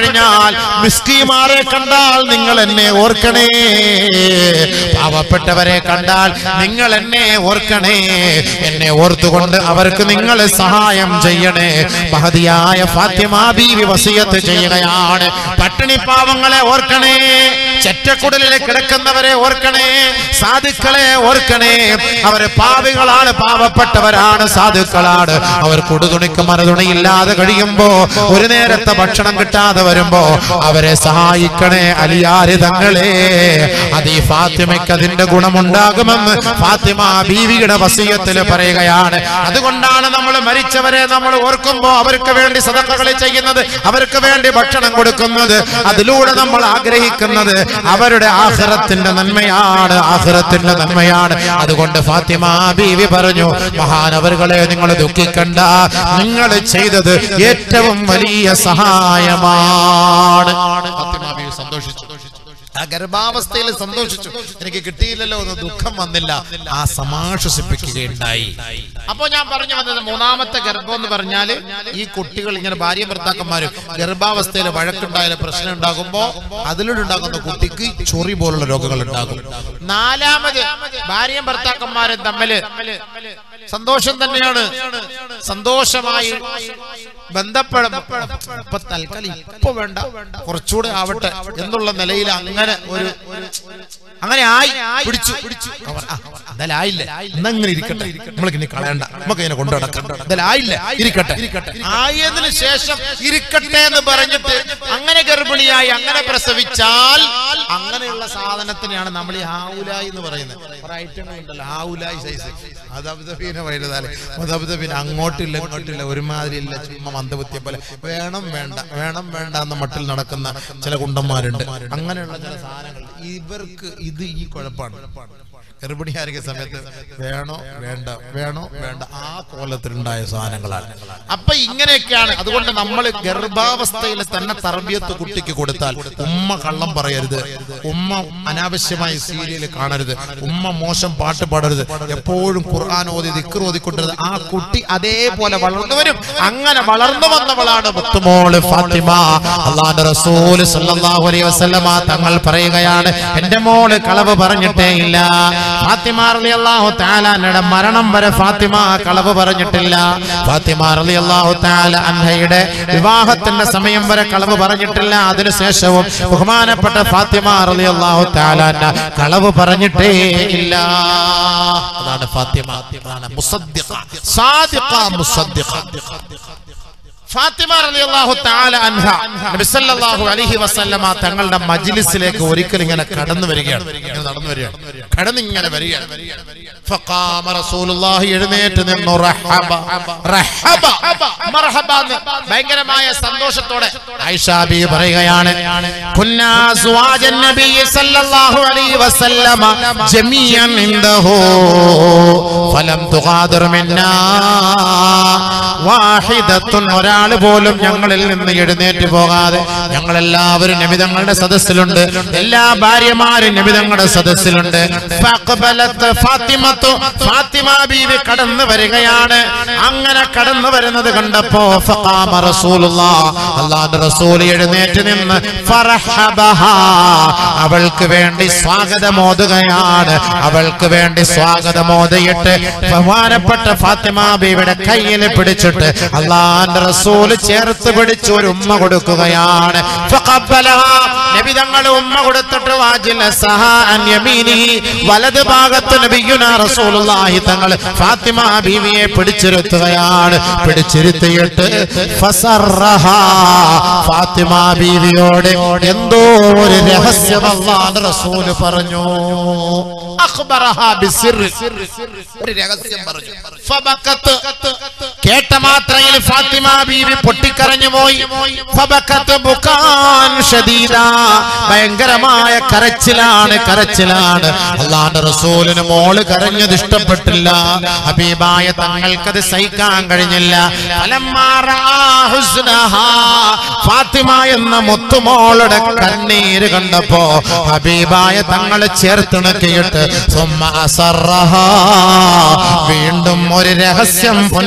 A: കഴിഞ്ഞാൽ മിസ്കിമാരെ കണ്ടാൽ നിങ്ങൾ എന്നെ ഓർക്കണേ പാവപ്പെട്ടവരെ കണ്ടാൽ നിങ്ങൾ എന്നെ ഓർക്കണേ എന്നെ ഓർത്തുകൊണ്ട് അവർക്ക് നിങ്ങൾ സഹായം ചെയ്യണേ മഹതിയായ ഫാത്തിമ ബീവി വസിയത്ത് ചെയ്യുകയാണ് പട്ടിണി പാവങ്ങളെ ഓർക്കണേ ചെറ്റക്കുടലിൽ കിടക്കുന്നവരെ ഓർക്കണേ സാധുക്കളെ ഓർക്കണേ അവര് പാവികളാണ് പാവപ്പെട്ടവരാണ് സാധുക്കളാണ് അവർ കൊടുതുണിക്ക് മറുതുണിയില്ലാതെ കഴിയുമ്പോ ഒരു നേരത്തെ ഭക്ഷണം കിട്ടാതെ വരുമ്പോ അവരെ സഹായിക്കണേ അലിയാരി തങ്ങളെ അത് ഈ ഫാത്തിമയ്ക്ക് അതിന്റെ ഗുണമുണ്ടാകുമെന്ന് ഫാത്തിമ ബീവിയുടെ വസീയത്തിൽ പറയുകയാണ് അതുകൊണ്ടാണ് നമ്മൾ മരിച്ചവരെ നമ്മൾ ഓർക്കുമ്പോ അവർക്ക് വേണ്ടി സദക്കകൾ ചെയ്യുന്നത് അവർക്ക് വേണ്ടി ഭക്ഷണം കൊടുക്കുന്നത് അതിലൂടെ നമ്മൾ ആഗ്രഹിക്കുന്നത് അവരുടെ ആഹ്റത്തിന്റെ നന്മയാണ് ആഹ്റത്തിന്റെ നന്മയാണ് അതുകൊണ്ട് ഫാത്തിമ ബീവി പറഞ്ഞു മഹാനവറുകളെ നിങ്ങൾ ദുഃഖിക്കണ്ട നിങ്ങൾ ചെയ്തത് ഏറ്റവും വലിയ സഹായമാണ് ഫാത്തിമ ബീവി സന്തോഷിച്ചു ആ ഗർഭാവസ്ഥയിൽ സന്തോഷിച്ചു എനിക്ക് കിട്ടിയില്ലല്ലോ എന്ന് ദുഃഖം വന്നില്ല ആ സമാശ്വസിപ്പിക്കുകയുണ്ടായി അപ്പൊ ഞാൻ പറഞ്ഞു വന്നത് മൂന്നാമത്തെ ഗർഭം എന്ന് പറഞ്ഞാല് ഈ കുട്ടികൾ ഇങ്ങനെ ഭാര്യ ഭർത്താക്കന്മാരും ഗർഭാവസ്ഥയിൽ വഴക്കുണ്ടായാലും പ്രശ്നം ഉണ്ടാകുമ്പോ അതിലൂടെ ഉണ്ടാകുന്ന കുട്ടിക്ക് ചൊറി പോലുള്ള രോഗങ്ങൾ ഉണ്ടാകും നാലാമത് ഭാര്യയും ഭർത്താക്കന്മാരും തമ്മില് സന്തോഷം തന്നെയാണ് സന്തോഷമായി ബന്ധപ്പെടും ഇപ്പൊ തൽക്കാലം ഇപ്പൊ വേണ്ട കുറച്ചുകൂടെ ആവട്ടെ എന്നുള്ള നിലയിൽ അങ്ങനെ ഒരു അങ്ങനെ ആയി പിടിച്ചു അവർ, ആ, എന്തായാലും ആയില്ലേ എന്നാ ഇങ്ങനെ ഇരിക്കട്ടെ നമ്മൾക്ക് ഇനി കളയണ്ട നമുക്ക് ഇതിനെ കൊണ്ടു നടക്കാം എന്തായാലും ആയില്ല ഇരിക്കട്ടെ ആയതിനു ശേഷം ഇരിക്കട്ടെ എന്ന് പറഞ്ഞിട്ട് അങ്ങനെ ഗർഭിണിയായി അങ്ങനെ പ്രസവിച്ചാൽ അങ്ങനെയുള്ള സാധനത്തിനെയാണ് നമ്മൾ ഈ ആവുലായി എന്ന് പറയുന്നത് കുറെ ഐറ്റങ്ങൾ ഉണ്ടല്ലോ ആവുലായി സൈസ് അതബ്ദബീനെ വലുതാല് അതബ്ദബീന് അങ്ങോട്ടില്ല ഇങ്ങോട്ടില്ല ഒരുമാതിരി ഇല്ല ചുമ്മാ മന്ദബുദ്ധിയെ പോലെ വേണം വേണ്ട വേണം വേണ്ട എന്ന മട്ടിൽ നടക്കുന്ന ചില കുണ്ടന്മാരുണ്ട് അങ്ങനെയുള്ള ചില സാധനങ്ങൾ ഇവർക്ക് ഇത് ഈ കുഴപ്പമാണ് ഗർഭിണിയായിരിക്കുന്ന സമയത്ത് വേണോ വേണ്ട വേണോ വേണ്ട ആ കോലത്തിലുണ്ടായ സാധനങ്ങളാണ് അപ്പൊ ഇങ്ങനെയൊക്കെയാണ് അതുകൊണ്ട് നമ്മൾ ഗർഭാവസ്ഥയിൽ തന്നെ തർബിയത്ത് കുട്ടിക്ക് കൊടുത്താൽ ഉമ്മ കള്ളം പറയരുത് ഉമ്മ അനാവശ്യമായി സീരിയൽ കാണരുത് ഉമ്മ മോശം പാട്ട് പാടരുത് എപ്പോഴും ഖുർആൻ ഓതി ദിക്ർ ഓതിക്കൊണ്ടിരുന്നത് ആ കുട്ടി അതേപോലെ വളർന്നു വരും അങ്ങനെ വളർന്നു വന്നവളാണ് മുത്തുമോള് ഫാത്തിമ അള്ളാന്റെ റസൂൽ സല്ലല്ലാഹു അലൈഹി വസല്ലമ തങ്ങൾ പറയുകയാണ് എന്റെ മോള് കളവ് പറഞ്ഞിട്ടേ ഇല്ല ഫാത്തിമ റളിയല്ലാഹു തആലയുടെ മരണം വരെ ഫാത്തിമ കളവ് പറഞ്ഞിട്ടില്ല ഫാത്തിമ റളിയല്ലാഹു തആല അൻഹയുടെ വിവാഹത്തിന്റെ സമയം വരെ കളവ് പറഞ്ഞിട്ടില്ല അതിനുശേഷവും ബഹുമാനപ്പെട്ട ഫാത്തിമ റളിയല്ലാഹു തആല അൻഹ കളവ് പറഞ്ഞിട്ടേ ഇല്ല അതാണ് ഫാത്തിമ അതാണ് മുസദ്ദിഖ സാദിഖ മുസദ്ദിഖ ഫാത്തിമ റളിയല്ലാഹു തആല അൻഹ നബി സല്ലല്ലാഹു അലൈഹി വസല്ലമ തങ്ങളുടെ മജ്ലിസിലേക്ക് ഒരിക്കൽ ഇങ്ങനെ കടന്നു വരികയാണ് ഇങ്ങനെ നടന്നു വരികയാണ് കടന്നു ഇങ്ങനെ വരികയാണ് ഫഖാമ റസൂലുള്ളാഹി എഴുന്നേറ്റ് നിന്നു റഹബ റഹബ മർഹബ എന്ന് ഭയങ്കരമായ സന്തോഷത്തോടെ ആയിഷ ബി പറയുകയാണ് കുന്നാ സുവാജൻ നബി സല്ലല്ലാഹു അലൈഹി വസല്ലമ ജമീഅൻ ഇൻദഹു ഫലം തുഗാദിർ മിന്നാ വാഹിദത്തുൻ ഒരാൾ പോലും ഞങ്ങളിൽ നിന്ന് എഴുന്നേറ്റ് പോകാതെ ഞങ്ങൾ എല്ലാവരും നബിതങ്ങളുടെ സദസ്സിലുണ്ട് എല്ലാ ഭാര്യമാരും നബിതങ്ങളുടെ സദസ്സിലുണ്ട് ഫഖബലത്ത് ഫാത്തിമത്തു ഫാത്തിമ ബീവി കടന്നു വരികയാണ് അങ്ങനെ കടന്നു വരുന്നത് കണ്ടപ്പോ ഫഖാമ റസൂലുള്ളാഹ് അല്ലാഹുവിന്റെ റസൂൽ എഴുന്നേറ്റ് നിന്ന് ഫറഹബഹാ അവൾക്ക് വേണ്ടി സ്വാഗതമോതുകയാണ് അവൾക്ക് വേണ്ടി സ്വാഗതമോദിയിട്ട് ബഹുമാനപ്പെട്ട ഫാത്തിമ ബീവിയുടെ കയ്യിൽ പിടിച്ചിട്ട് അള്ളാന്റെ റസൂൽ ചേർത്ത് പിടിച്ച് ഒരു ഉമ്മ കൊടുക്കുകയാണ് ഫഖബ്ബലഹാ. നബി തങ്ങൾ ഉമ്മ കൊടുത്തിട്ട് വാജില സഹാ അൻ യമീനിഹി. വലത് ഭാഗത്ത് നബിയുന റസൂലുള്ളാഹി തങ്ങൾ ഫാത്തിമ ബീവിയെ പിടിച്ചിരുത്തുകയാണ് പിടിച്ചിരുത്തിയിട്ട് ഫസറഹാ. ഫാത്തിമ ബീവിയോട് എന്തോ ഒരു രഹസ്യം അള്ളാന്റെ റസൂല് പറഞ്ഞു അഖ്ബറഹാ ബിസിർറ്. ഒരു രഹസ്യം പറഞ്ഞു ഫബക്കത്ത്. കേട്ട മാത്രയിൽ ഫാത്തിമ ബീവി പൊട്ടിക്കരഞ്ഞു പോയി ഫബക്കത്ത് ബുക്കാൻ ഷദീദാ. ഭയങ്കരമായ കരച്ചിലാണ് കരച്ചിലാണ് അള്ളാന്റെ റസൂലിന് മോള് കരഞ്ഞത് ഇഷ്ടപ്പെട്ടില്ല ഹബീബായ തങ്ങൾക്കത് സഹിക്കാൻ കഴിഞ്ഞില്ല ഫലമ്മാ റആ ഹുസ്നഹാ. ഫാത്തിമ എന്ന മുത്തുമോളുടെ കണ്ണീര് കണ്ടപ്പോ ഹബീബായ തങ്ങളെ ചേർത്തിണക്കിയിട്ട് സുമ്മ അസറഹാ. വീണ്ടും ഒരു രഹസ്യം പൊന്നുമോളോ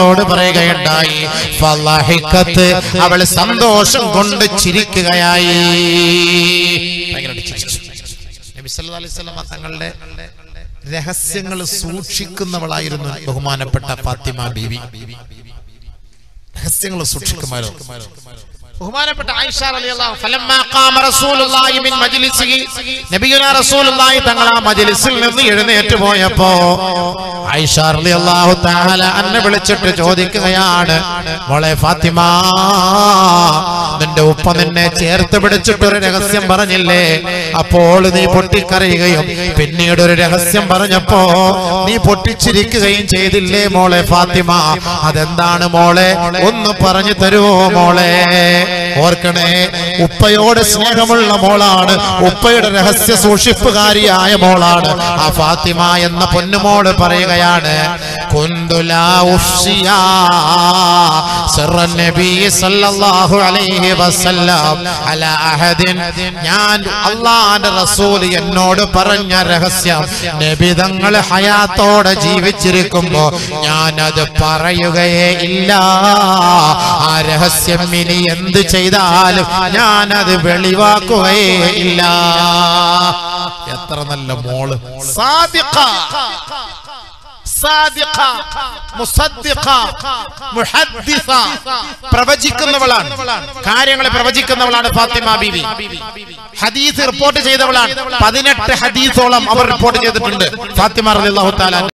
A: മോളോട് പറയുകയുണ്ടായി ഫളഹിഖത്ത് അവൾ സന്തോഷം കൊണ്ട് ചിരിക്കുകയായി ഭയങ്കരമായിട്ട് ചിരിച്ചു. നബി സല്ലല്ലാഹു അലൈഹി വസല്ലമ തങ്ങളുടെ രഹസ്യങ്ങൾ സൂക്ഷിക്കുന്നവളായിരുന്നു ബഹുമാനപ്പെട്ട ഫാത്തിമ ബീവി രഹസ്യങ്ങൾ സൂക്ഷിക്കുമായിരുന്നു ബഹുമാനപ്പെട്ട ആയിഷ റളിയല്ലാഹു ഫലമ്മാ ഖാമ റസൂലുള്ളാഹി മിൻ മജ്ലിസിഹി നബിയുനാ റസൂലുള്ളാഹി തങ്ങൾ ആ മജ്ലിസിൽ നിന്ന് എഴുന്നേറ്റ് പോയപ്പോ ആയിഷ റളിയല്ലാഹു തആല അന്നെ വിളിച്ചിട്ട് ചോദിക്കുകയാണ് മോളെ ഫാത്തിമ നിന്റെ ഉപ്പ നിന്നെ ചേർത്ത് പിടിച്ചിട്ട് ഒരു രഹസ്യം പറഞ്ഞില്ലേ അപ്പോൾ നീ പൊട്ടിക്കരയുകയും പിന്നീട് ഒരു രഹസ്യം പറഞ്ഞപ്പോ നീ പൊട്ടിച്ചിരിക്കുകയും ചെയ്തില്ലേ മോളെ ഫാത്തിമ അതെന്താണ് മോളെ ഒന്ന് പറഞ്ഞു തരുമോ മോളെ ഓർക്കണേ ഉപ്പയോട് സ്നേഹമുള്ള മോളാണ് ഉപ്പയുടെ രഹസ്യ സൂക്ഷിപ്പുകാരിയായ മോളാണ് ആ ഫാത്തിമ എന്ന പൊന്നുമോള് പറയുകയാണ് കുന്തുലാ ഉഫ്സിയാ സിറ നബി സല്ലല്ലാഹു അലൈഹി വസല്ലം അലാ അഹദിൻ ഞാൻ അള്ളാന്റെ റസൂൽ എന്നോട് പറഞ്ഞ രഹസ്യം നബി തങ്ങൾ ഹയാത്തോടെ ജീവിച്ചിരിക്കുമ്പോ ഞാൻ അത് പറയുകയേ ഇല്ല ആ രഹസ്യം ഇനി എന്ത് ചെയ്താലും ഞാൻ അത് വെളിവാക്കുകയേ ഇല്ല എത്ര നല്ല മോള് സാദിഖ സാദിഖ, മുസദ്ദിഖ, മുഹദ്ദിസ. പ്രവചിക്കുന്നവളാണ് കാര്യങ്ങളെ പ്രവചിക്കുന്നവളാണ് ഫാത്തിമ ബീവി ഹദീസ് റിപ്പോർട്ട് ചെയ്തവളാണ് പതിനെട്ട് ഹദീസോളം അവർ റിപ്പോർട്ട് ചെയ്തിട്ടുണ്ട് ഫാത്തിമ റളിയല്ലാഹു തആല